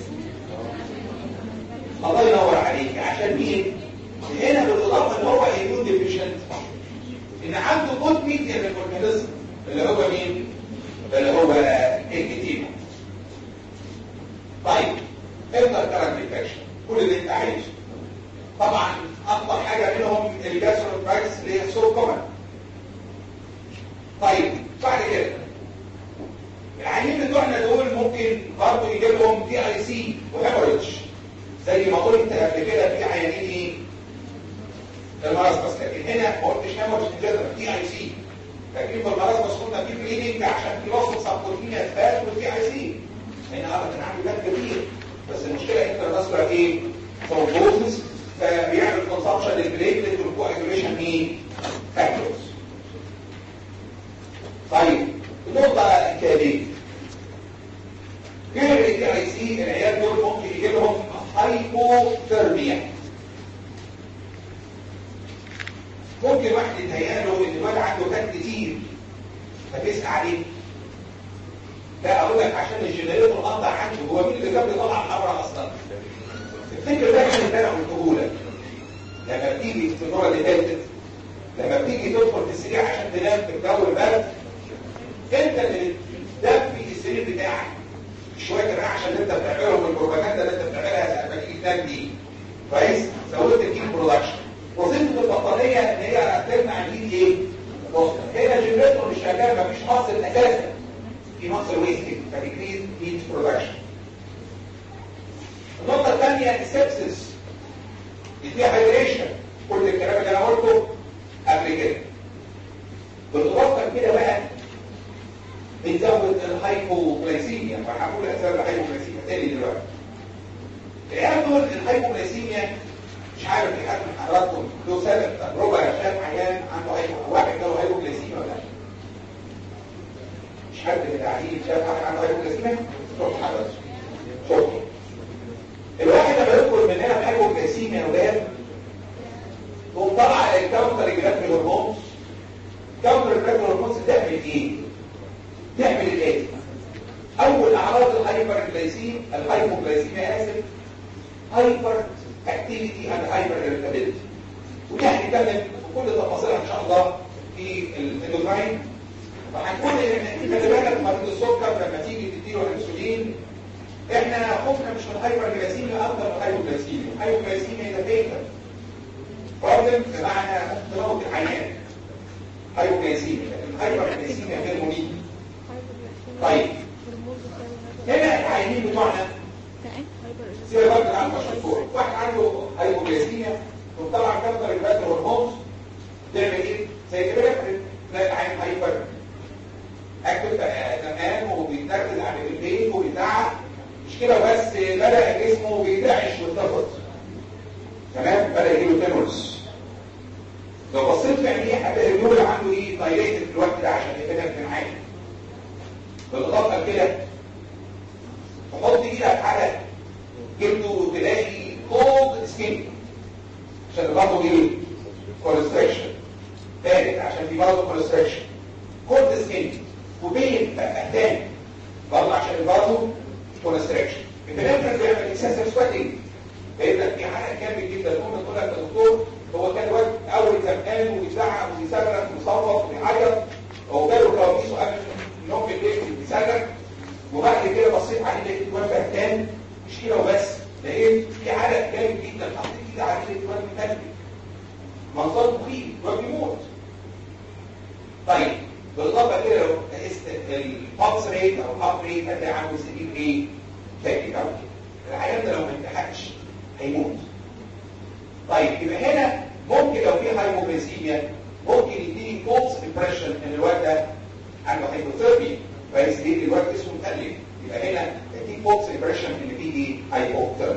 الله ينور عليك عشان مين هنا بالاضافه ان هو ايمون ديفيشنت ان عنده جود ميديا للاورجانيزم اللي هو مين اللي هو الكتيبه طيب افضل كارنت انفكشن كل اللي انت عايزه طبعا اكتر حاجه منهم الجاستروبرايتس اللي هي سو كومن طيب بعد كده العيانين بتوعنا دول ممكن برضه يجي لهم تي اي سي وهيموريدج زي ما قلت قبل كده في عيانين ايه المرض بس لكن هنا ما قلتش هيموريدج جنرال تي اي سي لكن في المرض بس قلنا في بليدنج عشان في وصل سبورتين اثبات والتي اي سي هنا اه كان عنده بلاد كبير بس المشكله انت النصر ايه ثرومبوزس فبيعمل كونسبشن للبليتلت والكواجوليشن مين فاكتورز طيب النقطه التاليه غير التي اي سي العيال دول ممكن يجي لهم هايبوثيرميا ممكن واحد يتهيأ له ان الواد عنده فات كتير فتسأل عليه لا اقول لك عشان الجنريتور قطع عنده هو مين اللي كان بيطلع الحمراء اصلا الفكر ده كان اللي انا قلته لك لما بتيجي في الدوره اللي فاتت لما بتيجي تدخل في السرير عشان تنام في الجو البرد انت اللي تدفي السرير بتاعك شويه الرعشه اللي انت بتعملهم والبروباجندا اللي انت بتعملها لما تيجي تنام دي كويس زودت الهيت برودكشن وظيفه البطاريه ان هي تمنع الهيت ايه؟ هنا الجنريتور مش شغال مفيش حاصل اساسا في مصر ويستنج فديكريز هيت برودكشن النقطه الثانيه السبسس فيها هايدريشن كل الكلام اللي انا قلته قبل كده بالاضافه كده بقى بنزود الهايبوغلايسيميا وهقول اسباب الهايبوغلايسيميا تاني دلوقتي العيال دول الهايبوغلايسيميا مش عارف في حد من حضراتكم له سبب تجربه شاف عيان عنده هايبو واحد له هايبوغلايسيميا ولا لا مش حد من العيانين شاف حد عنده هايبوغلايسيميا شوف حضرتك شوف الواحد لما يدخل من هنا بهايبوغلايسيميا يا ولاد هايبوجلايسيميا اسف هايبر اكتيفيتي اند هايبر irritability ودي هنتكلم بكل تفاصيلها ان شاء الله في الاندوكراين فهنقول ان خلي بالك مريض السكر لما تيجي تديله انسولين احنا خوفنا مش من الهايبر جلايسيميا اكتر من الهايبوجلايسيميا الهايبوجلايسيميا ده بيتا بروبلم بمعنى تموت العيان هايبوجلايسيميا لكن الهايبر جلايسيميا غير مميت طيب هنا العيانين بتوعنا زي الراجل اللي عنده الدكتور واحد عنده هايبوجلايسيميا وطبعا كتر البات هرمونز تعمل ايه؟ زي كده تلاقي العين هايبر اكتف تمام وبيتنرفز على البيت وبيزعق مش كده بس بدا جسمه بيدعش ويتنفض تمام بدا يجيله تنورس لو بصيت في عينيه هتلاقي النور عنده ايه دايريتد في الوقت ده عشان يتنفس معاك بالاضافه لكده تحط ايدك على جلده تلاقي كولد سكين عشان برضه ايه كونستريكشن ثالث عشان في برضه كونستريكشن كولد سكين وبين تاني برضه عشان برضه كونستريكشن البنات بيعمل اكسسيف سويتنج فيبقى في حاجه جامد جدا الام تقول لك يا دكتور هو كان وقت اول زمان وبيزعق وبيصرخ ويصوت وبيعيط هو جاله كوابيس وقبل النوم بالليل بيصرخ وبعد كده بصيت عليه لقيت الواد بهتان مش كده وبس لقيت في عرق جامد جدا حطيت ايدي عليه لقيت الواد متلج منظر مخيف الواد بيموت طيب بالاضافه كده لو قست البلس ريت او الهارت ريت هتلاقي عنده سبيل ايه؟ تاكي او العيان ده لو ما انتحقش هيموت طيب يبقى هنا ممكن لو في هايبوغليسيميا ممكن يديني فولس امبريشن ان الواد ده عنده هايبوثيرمي كويس ليه الواد اسمه متقلب يبقى هنا يديك فولس امبريشن ان في ايه هايبوثيرمي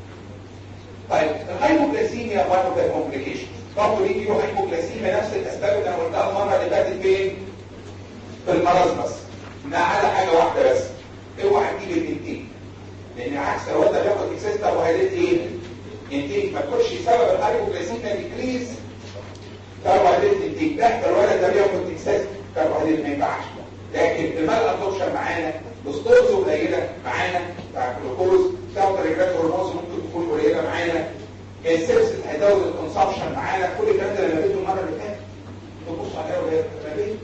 طيب الهايبوغليسيميا one of the complications برضه ليه له هايبوغليسيميا نفس الاسباب اللي انا قلتها المره اللي فاتت فين؟ في المرض بس ما على حاجه واحده بس اوعى تجيب الانتيك لان عكس لو انت بياخد اكسس كربوهيدرات ايه؟ انتيك ما تكونش سبب الهايبوغليسيميا ديكريز كربوهيدرات انتيك ده الولد ده بياخد اكسس كربوهيدرات ما ينفعش لكن المال ابسوربشن معانا الستورز قليله معانا بتاع الجلوكوز ساوتر ريجرات هرمونز ممكن تكون قليله معانا السبس هيزود الكونسبشن معانا كل الكلام ده اللي لقيته المره اللي فاتت تبص عليها وهي بتتكلم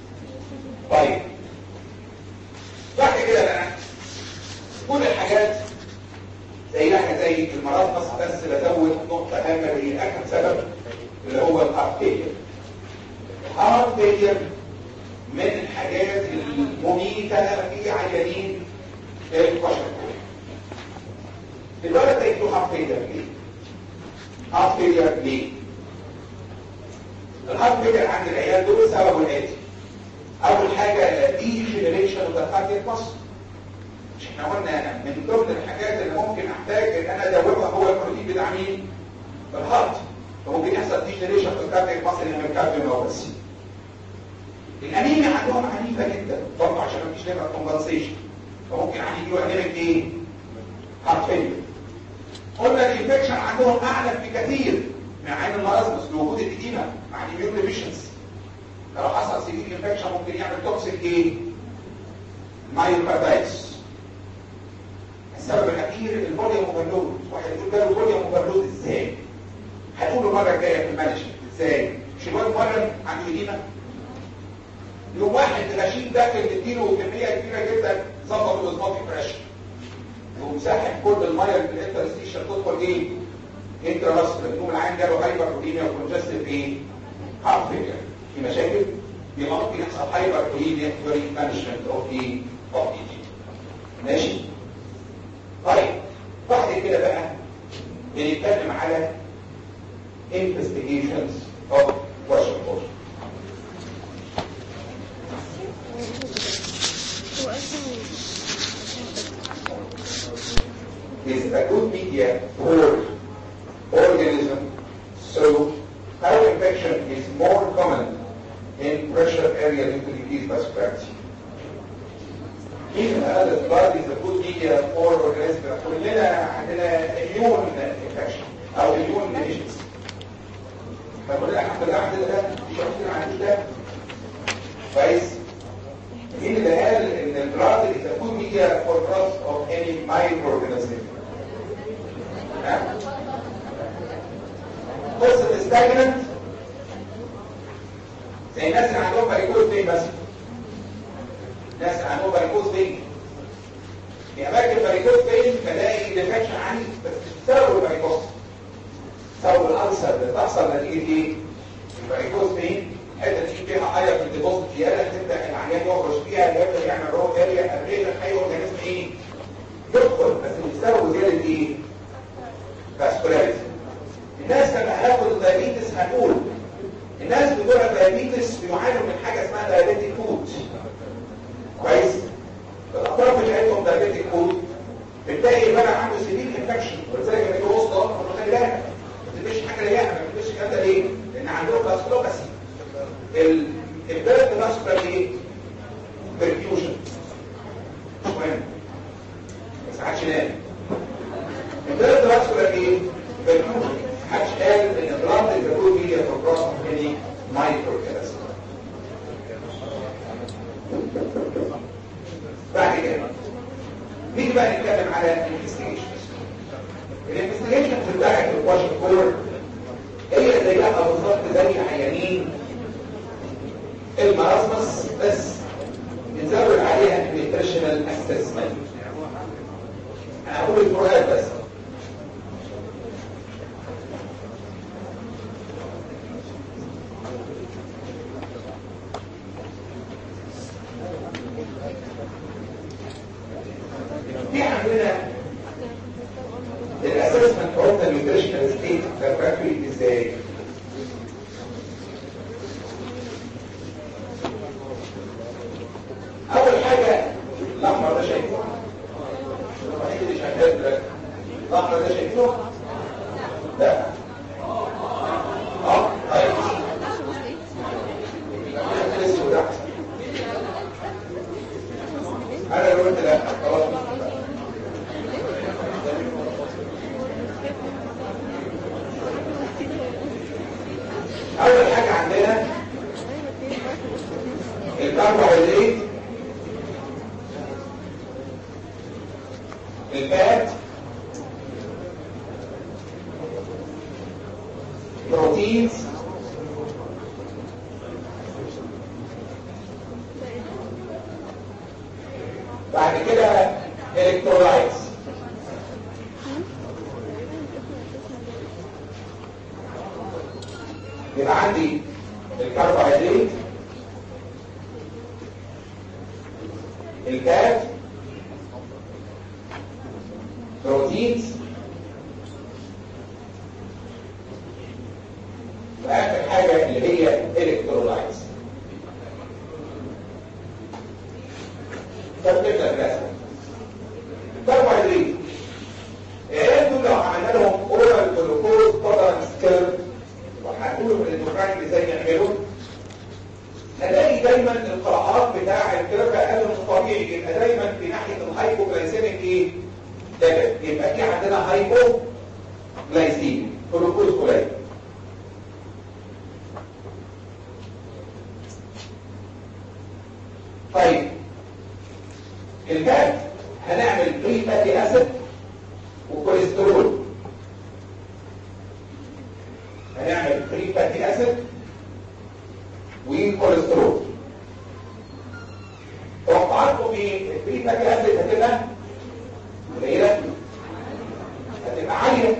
طيب بعد كده بقى كل الحاجات زيها زي المرض بس بس بزود نقطه هامه هي اهم سبب اللي هو الهارت فيلير الهارت فيلير من الحاجات المميتة في عيانين البشر الولد ده يكون هارت فيلير ليه؟ هارت فيلير ليه؟ الهارت فيلير عند العيال دول سببه الآتي أول حاجة دي جنريشن اوف ذا كاردياك ماسل مش احنا قلنا من ضمن الحاجات اللي ممكن احتاج ان انا ادوبها هو البروتين بتاع مين؟ الهارت فممكن يحصل دي جنريشن اوف ذا كاردياك ماسل من الكارديوميوباثي الانيميا عندهم عنيفه جدا برضه عشان مفيش ليفر كومبنسيشن فممكن عندي يجيله انيميك ايه؟ هارت فيلير قلنا الانفكشن عندهم اعلى بكثير من عين المرض لوجود الاديمه مع الاميون ديفيشنسي لو حصل سيفير انفكشن ممكن يعمل توكسيك ايه؟ مايوكاردايتس السبب الاخير الفوليوم اوفرلود واحد يقول جاله فوليوم اوفرلود ازاي؟ هنقوله المره الجايه في المانجمنت ازاي؟ مش الواد مره عنده اديمه يوم واحد غشيم داخل تديله كميه كبيره جدا ظبط الاظباط بريشر يقوم ساحب كل الميه اللي في الانترستيشن تدخل ايه؟ انترا ماسكولار يقوم العين جاله هايبر بوليميا وكونجستيف ايه؟ هارت فيلير في مشاكل يبقى ممكن يحصل هايبر بوليميا دوري مانجمنت اوف ايه؟ اوف اي جي ماشي؟ طيب بعد كده بقى بنتكلم على investigations of Washington is a good media for organism. So how infection is more common in pressure area due to decreased vascularity. Even another blood is a good media for organism. كلنا عندنا immune infection او immune deficiency. فكلنا الحمد لله عندنا ده مش عندنا عندنا ده كويس مين اللي قال ان البلاد is a good media for cause of any مايكرو اورجانيزم قصه ستاجننت زي الناس اللي عندهم فاريكوز فين بس الناس اللي عندهم فاريكوز فين في اماكن فاريكوز فين بلاقي ديفكشن عندي بس مش بسبب الفاريكوز سبب الالسر اللي بتحصل نتيجه ايه؟ الفاريكوز فين الحته دي فيها حاجه في الديبوزيت زياده تبدا العيان يخرج فيها يبدا يعمل رو اريا اريا اي اورجانيزم ايه؟ يدخل بس مش بسبب زياده ايه؟ فاسكولاريتي الناس لما هياخد الدايابيتس هنقول الناس بتوع الدايابيتس بيعانوا من حاجه اسمها دايابيتيك فود كويس الاطراف اللي عندهم دايابيتيك فود بتلاقي الولد عنده سيفير انفكشن ولذلك لما يجي وسط ضغط خلي بالك ما تبقاش حاجه رياحه ما تبقاش الكلام ده ليه؟ لان عندهم فاسكولوباسي البلد فاسكولار ايه؟ برفيوجن مش مهم بس ما حدش نام البلد فاسكولار ايه؟ برفيوجن محدش قال ان البلاد الجلوكوز ميديا في البراس ممكن مايكرو كده بعد كده نيجي بقى نتكلم على الانفستيجيشن الانفستيجيشن في بتاعت الواشن كور هي زيها بالظبط زي عيانين المراسمس بس نزود عليها النيوتريشنال اسسمنت انا هقول الفروقات بس في عندنا الاسسمنت اوف ذا نيوتريشنال ستيت لابوراتوري ازاي اول حاجه الاحمر ده شايفه الوحيد اللي شغال دلوقتي الاحمر ده شايفه لا اه طيب الاسود احسن انا لو قلت لا خلاص اول حاجه عندنا الكربوهيدرات الفات بروتينز بعد كده الكترولايتس يبقى عندي الكربوهيدرات الفات بروتينز واخر حاجه اللي هي الكترولايتس طب نبدا الرسم كربوهيدرات العيال دول لو عملنا لهم اورال جلوكوز تولرنس كيرف وهنقولوا من الاندوكراين ازاي يعملوا هنلاقي دايما القراءات بتاع الكيرف اقل من الطبيعي يبقى دايما في ناحيه الهايبوجلايسيميك ايه؟ ليفل يبقى في عندنا هايبو جلايسيميك جلوكوز قليل طيب الفات هنعمل بري فاتي اسيد وكوليسترول هنعمل بري فاتي اسيد وكوليسترول توقعاتكم ايه البري فاتي اسيد هتبقى قليله هتبقى عاليه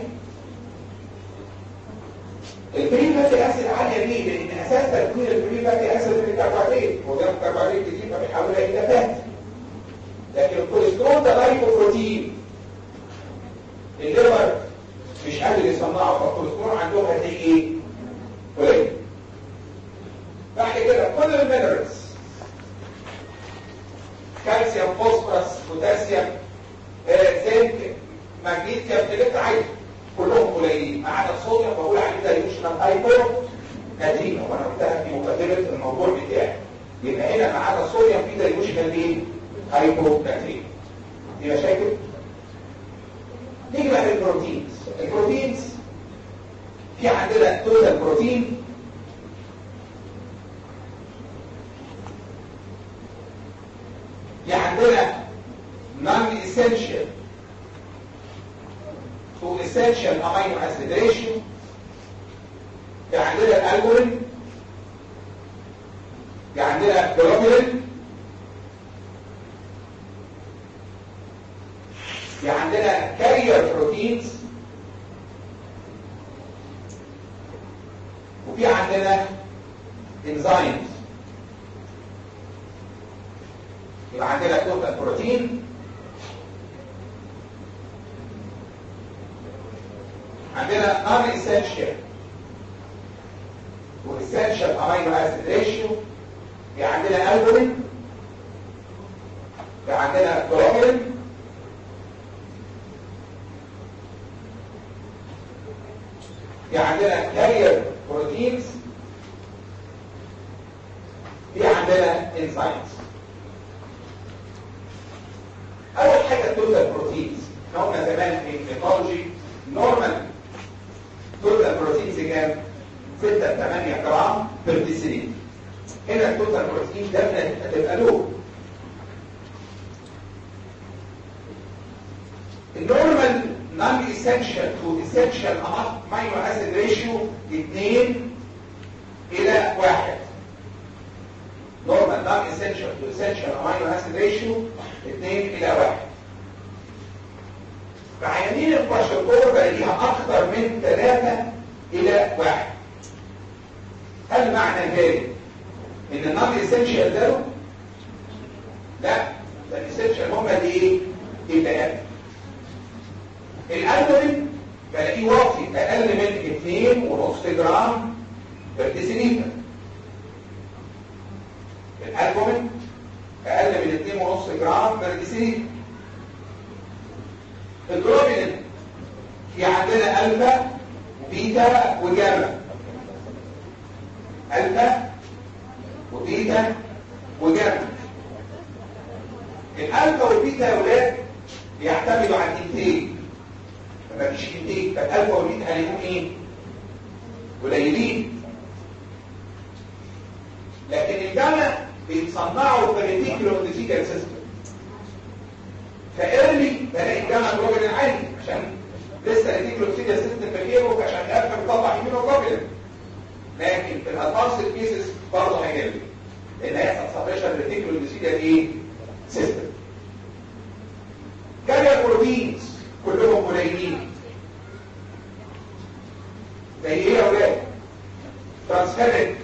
البري فاتي اسيد عاليه ليه لان اساس تكوين البري فاتي اسيد من الكربوهيدرات وده الكربوهيدرات كتير فبيحولها الى فات لكن الكوليسترول ده لايبوبروتين الليفر مش قادر يصنعه فالكوليسترول عندهم هتلاقي ايه؟ قليل بعد كده كل المينرالز كالسيوم فوسفورس بوتاسيوم آه، زنك مغنيسيوم الكترايت كلهم قليلين ما عدا الصوديوم بقول عليه ده يوشنال هايبو نتيجه وانا قلتها في مقدمه الموضوع بتاعي يبقى هنا ما عدا الصوديوم في ده يوشنال ايه؟ هايبو نتيجه دي مشاكل نيجي بقى للبروتينز البروتينز في عندنا توتال بروتين في عندنا نون اسينشال في عندنا الالبومين في عندنا جلوبولين في عندنا كارير بروتينز وفي عندنا انزيمز يبقى عندنا توتال بروتين عندنا نون اسينشال واسينشال امينو اسيد ريشيو في عندنا البومين في عندنا جلوبولين في عندنا كارير بروتينز في عندنا انزيمز اول حاجه التوتال بروتينز احنا قلنا زمان في الفيتولوجي نورمال توتال بروتينز كام 6 8 جرام بير ديسيليتر هنا التوتال بروتين ده هتبقى له النورمال non essential to essential amino acid ratio 2 الى 1 normal non essential to essential amino acid ratio 2 الى 1 فعيانين الكواشيكور بلاقيها اكثر من 3 الى 1 هل معنى ذلك ان النون اسينشال ده لا ده الاسينشال هم اللي ايه البيان الالبومين بلاقيه واطي اقل من 2.5 جرام بر ديسيليتر الالبومين اقل من 2.5 جرام بر ديسيليتر الجلوبين في عندنا الفا وبيتا وجاما الفا وبيتا وجاما الالفا والبيتا يا ولاد بيعتمدوا على الانتاج مفيش انتاج فالالفا والبيتا هنلاقيهم ايه قليلين لكن الجاما بيتصنعوا في الريتيكولو اندوثيكال سيستم فايرلي بلاقي الجاما جلوبين عالي عشان لسه الريتيكولو اندوثيكال سيستم بخيره عشان الالفا بيطلع يمين وجلوبين لكن في الادفانسد كيسز برضه هيجري لان هيحصل سبريشن ريتيكولو اندوثيكال ايه سيستم كارير بروتينز كلهم قليلين زي ايه يا ولاد ترانسفيرنت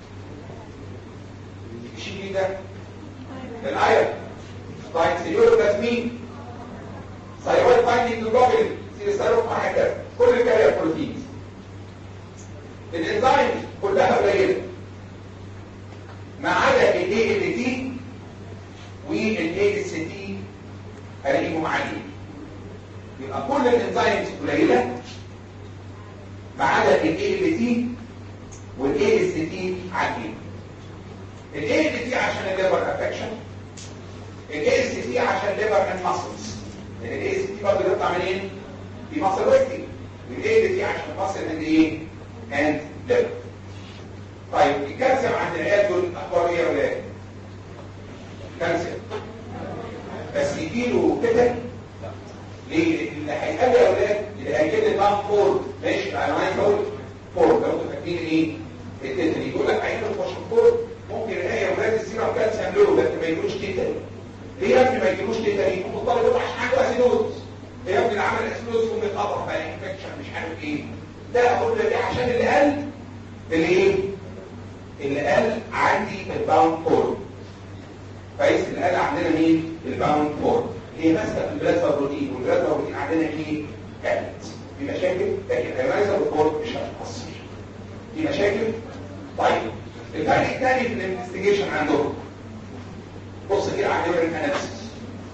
الشيء ده الايرون دايكسيليول بلازمين ثايرويد بايندينج جلوبين سيروم وهكذا كل الكارير بروتينز الانزيمز كلها قليله ما عدا الاي ال تي والاي اس تي هلاقيهم عاليين يبقى كل الانزيمز قليله ما عدا الاي ال تي والاي اس تي عاليين الاي ال تي عشان الليفر افكشن الاي اس تي عشان ليفر اند ماسلز الاي اس تي برضه بيطلع منين؟ في ماسل ويكتنج والاي ال تي عشان ماسل اند ايه؟ اند ليفر طيب الكالسيوم عند العيال دول اخبار ايه يا ولاد؟ كالسيوم بس يجيله كده ليه؟ اللي هيقل يا ولاد اللي هيجيب لي بقى فور ماشي انا عايز اقول فور لو انتوا فاكرين ايه؟ التتري يقول لك عين الفوسفور ممكن الاقي يا ولاد السيرم كالسيوم له بس ما يجيلوش تيتاني ليه يا ابني ما يجيلوش تيتاني؟ ممكن طالب يقول عشان حاجه اسيدوز يا ابني العمل اسيدوز يقوم يتقطع بقى انفكشن مش عارف ايه ده اقول لك عشان اللي قال اللي ايه؟ اللي قال عندي الباوند فور كويس اللي قال عندنا مين؟ الباوند فور هي ماسكه في البلازما بروتين والبلازما بروتين عندنا ايه؟ كانت في مشاكل لكن البلازما بروتين مش هتتاثر في مشاكل طيب الفرق الثاني في الانفستيجيشن عندهم بص كده على اليورين اناليسيس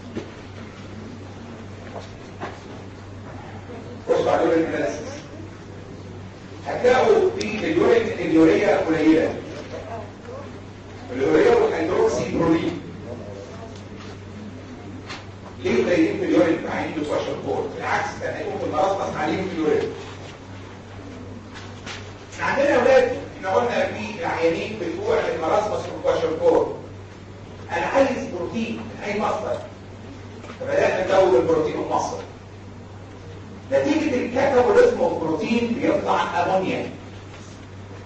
بص على اليورين اناليسيس هتلاقوا في اليورين اليوريا قليله اليوريا والهيدروكسي برولين ليه قليلين في اليورين في عينين الكواشر كور بالعكس ده هيكون في المرض عاليين في اليورين عندنا يا اولاد احنا قلنا في العيانين بتوع المراسمس والكواشر كور انا عايز بروتين من اي مصدر فبدانا ندور البروتين المصدر نتيجه الكاتابوليزم والبروتين بيطلع امونيا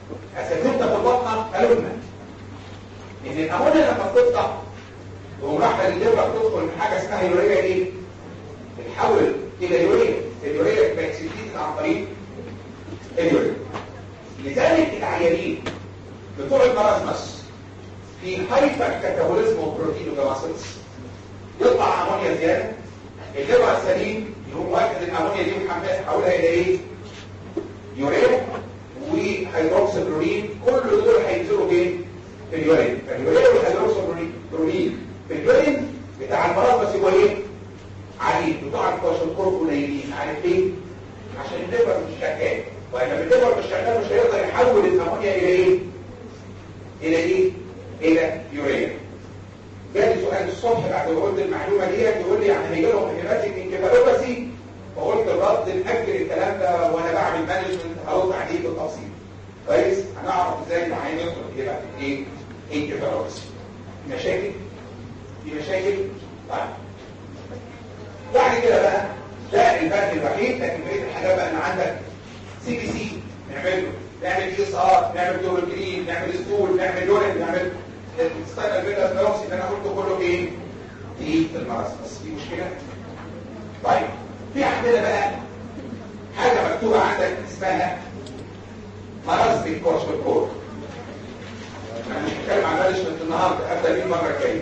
اساتذتنا في البطنه قالوا لنا ان الامونيا لما بتطلع تقوم رايحه للليفر تدخل من حاجه اسمها يوريا ايه؟ تتحول الى يوريا اليوريا باكسيتيز عن طريق اليوريا لذلك العيانين بتوع المرازمس في هايبر كاتابوليزم وبروتين وجواسيس يطلع امونيا زياده الليفر السليم يقوم واخد الامونيا دي ويحولها الى ايه؟ يوريا وهيدروكسيكلورين كل دول هينزلوا فين؟ في اليورين فاليورين والهيدروكسيكلورين في اليورين بتاع المرض بس هو ايه؟ عالي بتوع الكواشنكور قليلين عارف ليه؟ عشان الليفر مش شغال ولما الليفر مش شغال مش هيقدر يحول الامونيا الى ايه؟ الى ايه؟ الى يوريا جالي سؤال الصبح بعد ما قلت المعلومه ديت يقول لي يعني هيجي لهم هيباتيك انكفالوباسي فقلت الرد نأجل الكلام ده وانا بعمل مانجمنت هرد عليه بالتفصيل كويس هنعرف ازاي العين يدخل يبقى في ايه انكفالوباسي مشاكل في مشاكل طيب بعد كده بقى ده البنك الوحيد لكن بقيه الحاجات بقى ان عندك سي بي سي نعمله نعمل اي اس ار نعمل دور جرين نعمل ستول نعمل يورين نعمل الستايل فيلا سلوكس اللي انا قلته كله فين في المرض بس في مشكله طيب في عندنا بقى حاجه مكتوبه عندك اسمها مرض بالكورس بالكور انا مش هتكلم عن مانجمنت النهارده ابدا بيه المره الجايه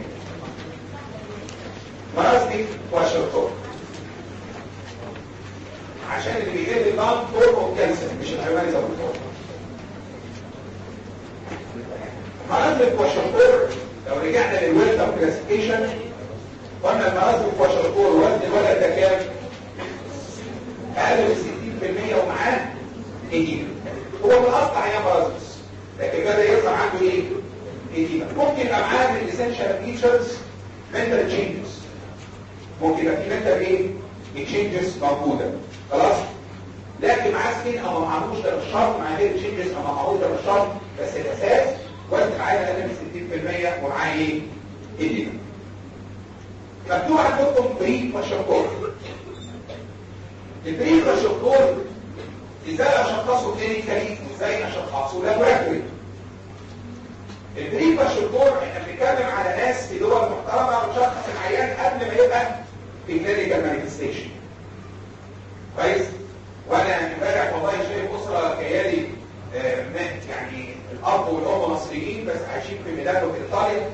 مرض بالكورس بالكور عشان اللي بيجيب البام فورم كانسر مش الحيواني زي الفور مرض الكواشنكور لو رجعنا للويلتر كلاسيفيكيشن قلنا المرض الكواشنكور وزن الولد ده كام؟ اقل من 60% ومعاه ايديما هو مقطع يا مرض لكن بدا يطلع عنده ايه؟ ايديما ممكن يبقى معاه من الاسنشال فيتشرز منتال تشينجز ممكن يبقى في منتال ايه؟ تشينجز موجوده خلاص؟ لكن معاه سكين او ما معهوش ده مش شرط معاه غير تشينجز او ما معهوش ده مش شرط بس الاساس وزن العين اقل من 60% ومعاه ايه؟ ايديما مكتوب عندكم بري وشكور البري وشكور ازاي اشخصه كلينيكالي وازاي اشخصه لابوراتوري البري وشكور احنا بنتكلم على ناس في دول محترمه بتشخص العيان قبل ما يبقى في كلينيكال مانيفستيشن كويس وانا امبارح والله شايف اسره كيالي آه يعني الاب والام مصريين بس عايشين في ميلانو في ايطاليا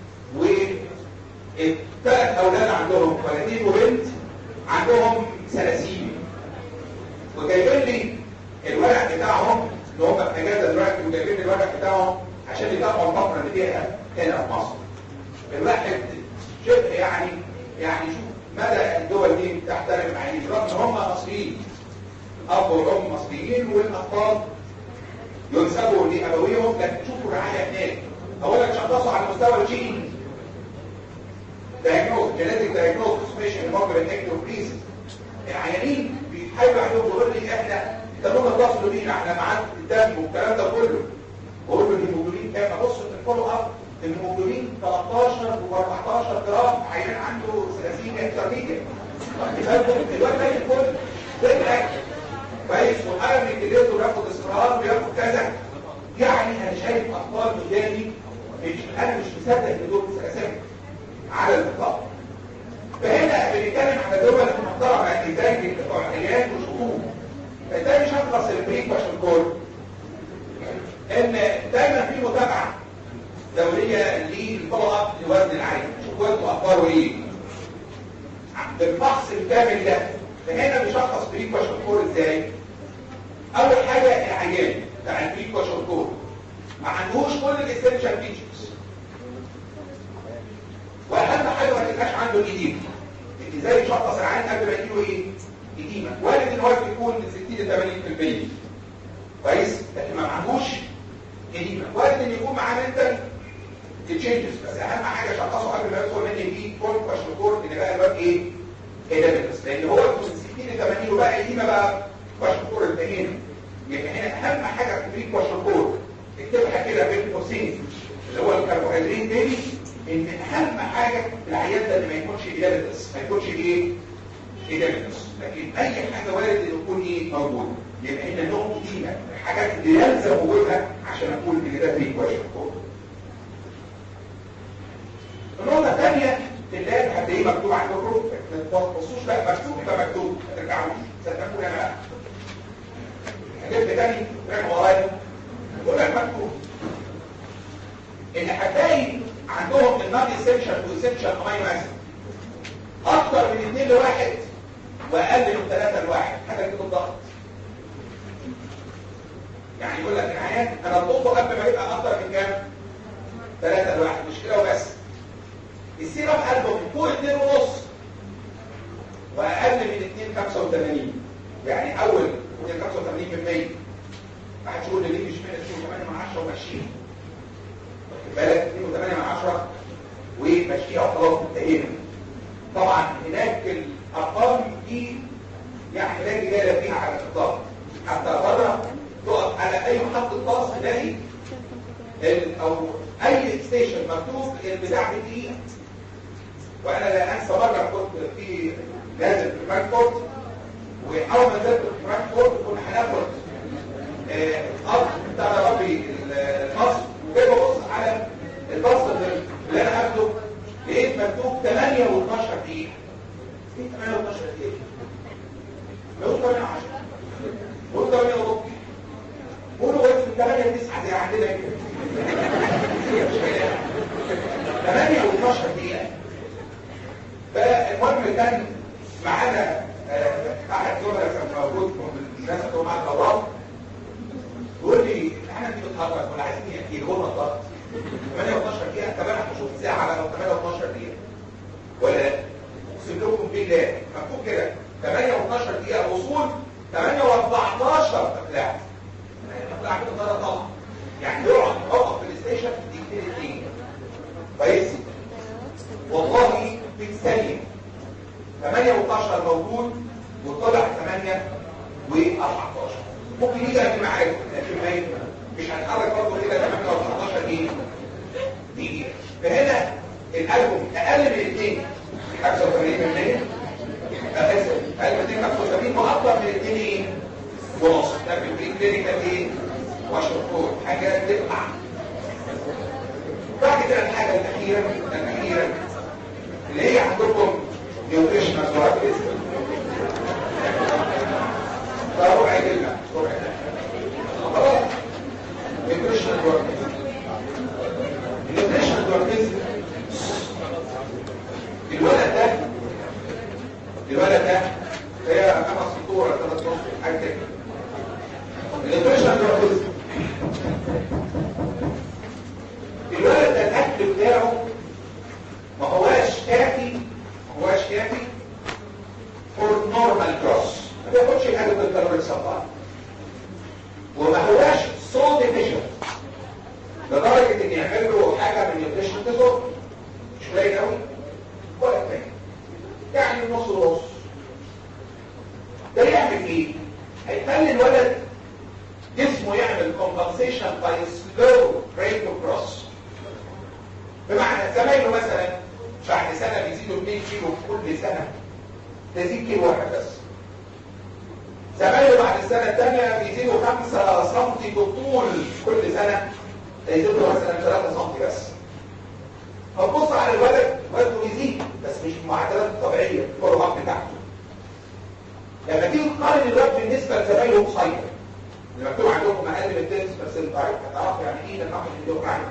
والثلاث اولاد عندهم ولدين وبنت عندهم سلاسيل وجايبين لي الورق بتاعهم اللي هم في اجازه دلوقتي وجايبين لي الورق بتاعهم عشان يتابعوا الفتره اللي فيها هنا في مصر. الواحد شبه يعني يعني شوف مدى الدول دي تحترم معاني رغم ان هم مصريين اب والام مصريين والاطفال ينسبوا لابويهم لكن شوفوا الرعايه هناك اولا شخصوا على مستوى الجين دايجنوز جينيتك دايجنوز مش الموجب النكتوبريز العيانين بيتحايلوا عليهم يقول لي احنا تمام اتصلوا بينا احنا معاك الدم والكلام ده كله بقول له الهيموجلوبين كام ابص في الفولو اب الهيموجلوبين 13 و14 جرام عيان عنده 30 انترميديت الواد ده الكل ده الاكل كويس وحاجه من الجديد وياخد استراحات وياخد كذا يعني انا شايف اطفال قدامي مش انا مش مصدق ان دول اساسا على الاطلاق فهنا بنتكلم على دول محترمه ازاي بتوع عيان وشهور ازاي نشخص البريك عشان كل ان دايما في متابعه دوريه للفولو اب لوزن العين شوف وزنه اخباره ايه بالفحص الكامل ده فهنا بنشخص بريك وشكور ازاي اول حاجه العيان بتاع البريك وشكور ما عندهوش كل الاسينشال فيتشرز واهم حاجه ما تبقاش عنده الايديما ازاي يشخص العيان قبل ما يجيله ايه ايديما وارد ان هو يكون من 60 ل 80% كويس لكن ما عندوش ايديما وارد ان يكون معاه منتال تشينجز بس اهم حاجه شخصه قبل ما يدخل مني فيه كل وشكور ان بقى الواد ايه إدابتس لأن هو من 60 ل 80 وبقى قديمة بقى وشكور التهين يبقى هنا أهم حاجة في بريك وشكور اكتبها كده بين قوسين اللي هو الكربوهيدرات تاني إن أهم حاجة في العيان ده إن ما يكونش إدابتس ما يكونش إيه إدابتس لكن أي حاجة وارد إن يكون إيه موجود يبقى هنا نوع قديمه الحاجات اللي يلزم وجودها عشان اقول ان ده فيه كويس النقطه الثانيه اللاب هتلاقيه مكتوب عندكم ما تبصوش بقى مكتوب يبقى مكتوب ما ترجعوش صدقوني انا بقى هجيب تاني راجع ورايا يقول لك مكتوب ان هتلاقي عندهم النون اسينشال واسينشال امينو اسيد اكتر من 2 لواحد واقل من 3 لواحد حاجه كده الضغط يعني يقول لك العيان انا اضغطه قبل ما يبقى اكتر من كام 3 لواحد مش كده وبس السيرة في قلبه من فوق 2 ونص واقل من 2 85 يعني اول 2 85 في المية ما حدش يقول لي ليه مش من 2 8 من 10 وماشيين واخد بالك 2 8 من 10 وماشيها وخلاص انتهينا طبعا هناك الارقام دي يعني لا جدال فيها على الاطلاق حتى بره تقف على اي محطه باص تلاقي او اي ستيشن مكتوب البتاع دي وانا لا انسى مره كنت في نازل في فرانكفورت واول ما نزلت في فرانكفورت كنا هناخد ارض بتاع ربي المصر وجاي ببص على الباص اللي انا هاخده لقيت مكتوب 8 و12 دقيقه ايه 8 و12 دقيقه؟ لو 8 10 قول 8 ونص قولوا وقت 8 9 زي عندنا كده 8 و12 دقيقه فالمهم كان معانا احد زملاء كان موجود من الناس اللي معانا الاوراق بيقول لي احنا دي بتهرج ولا عايزين يحكي لي هو الضغط 8 و12 دقيقه طب انا هشوف ساعه على 8 و12 دقيقه ولا اقسم لكم بالله مكتوب كده 8 و12 دقيقه وصول 8 و14 طلعت طلع كده طلع طلع يعني يقعد يوقف في الستيشن دقيقتين اتنين كويس والله في ثانيه 8 و12 موجود وطلع 8 و14 ممكن يجي في معاك لكن ما ينفع مش هنتحرك برضه كده 8 و14 ايه دقيقه فهنا الالبوم اقل من 2 85% اسف اقل من 2 75 واكثر من 2 ايه ونص ده في الكلينيكال ايه واشرطور حاجات تقطع بعد كده الحاجه الاخيره الاخيره اللي هي عندكم نيوتريشنال دراجز ده ربع كلمه ربع كلمه خلاص نيوتريشنال دراجز النيوتريشنال دراجز الولد ده الولد ده هي خمس سطور ثلاث سطور حاجه كده النيوتريشنال دراجز الولد ده الاكل بتاعه ما هواش كافي ما هواش كافي فور نورمال كروس ما بياخدش حاجه بالكالوري سبلاي وما هواش سو ديفيشن لدرجه ان يعمل له حاجه من النيوتريشن تزور مش قليل قوي ولا كفايه يعني نص نص ده يعمل ايه؟ هيخلي الولد جسمه يعمل compensation by slow rate of growth بمعنى زمايله مثلا بعد سنة بيزيدوا 2 كيلو كل سنة تزيد كيلو واحد بس زمايله بعد السنة الثانية بيزيدوا 5 سم بالطول كل سنة يزيدوا مثلا 3 سم بس فتبص على الولد وزنه يزيد بس مش معدلات طبيعية الفورمات بتاعته لما تيجي تقارن الوزن بالنسبة لزمايله قصير اللي مكتوب عندكم اقل من 10% هتعرف يعني ايه ده ناخد اليوم عنه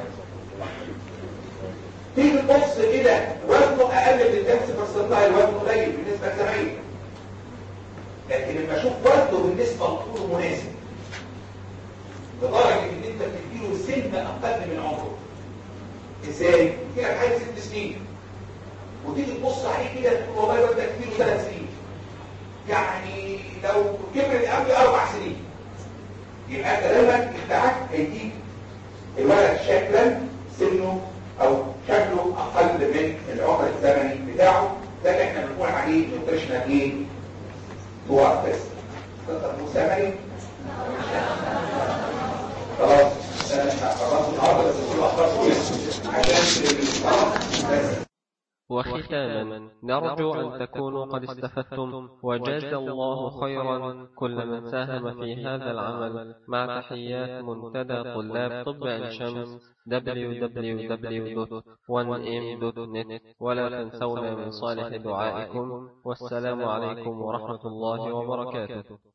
تيجي تبص كده وزنه اقل من 10% الوزن قليل بالنسبه لزمايله لكن لما اشوف وزنه بالنسبه لطوله مناسب لدرجه ان انت بتديله سن اقل من عمره ازاي؟ كده حاجه ست سنين وتيجي تبص عليه كده تقول والله الواد ده كبير ثلاث سنين يعني لو كبر قبل اربع سنين يبقى كلامك بتاعك هيديك الولد شكلا سنه او شكله اقل من العمر الزمني بتاعه ده اللي احنا بنقول عليه نيوتريشنال ايه هو تيست تقدر مسامري خلاص انا خلاص النهارده بس كل اخبار كويس عشان بس وختاما نرجو أن تكونوا قد استفدتم وجاز الله خيرا كل من ساهم في هذا العمل مع تحيات منتدى طلاب طب عين شمس www.1m.net ولا تنسونا من صالح دعائكم والسلام عليكم ورحمة الله وبركاته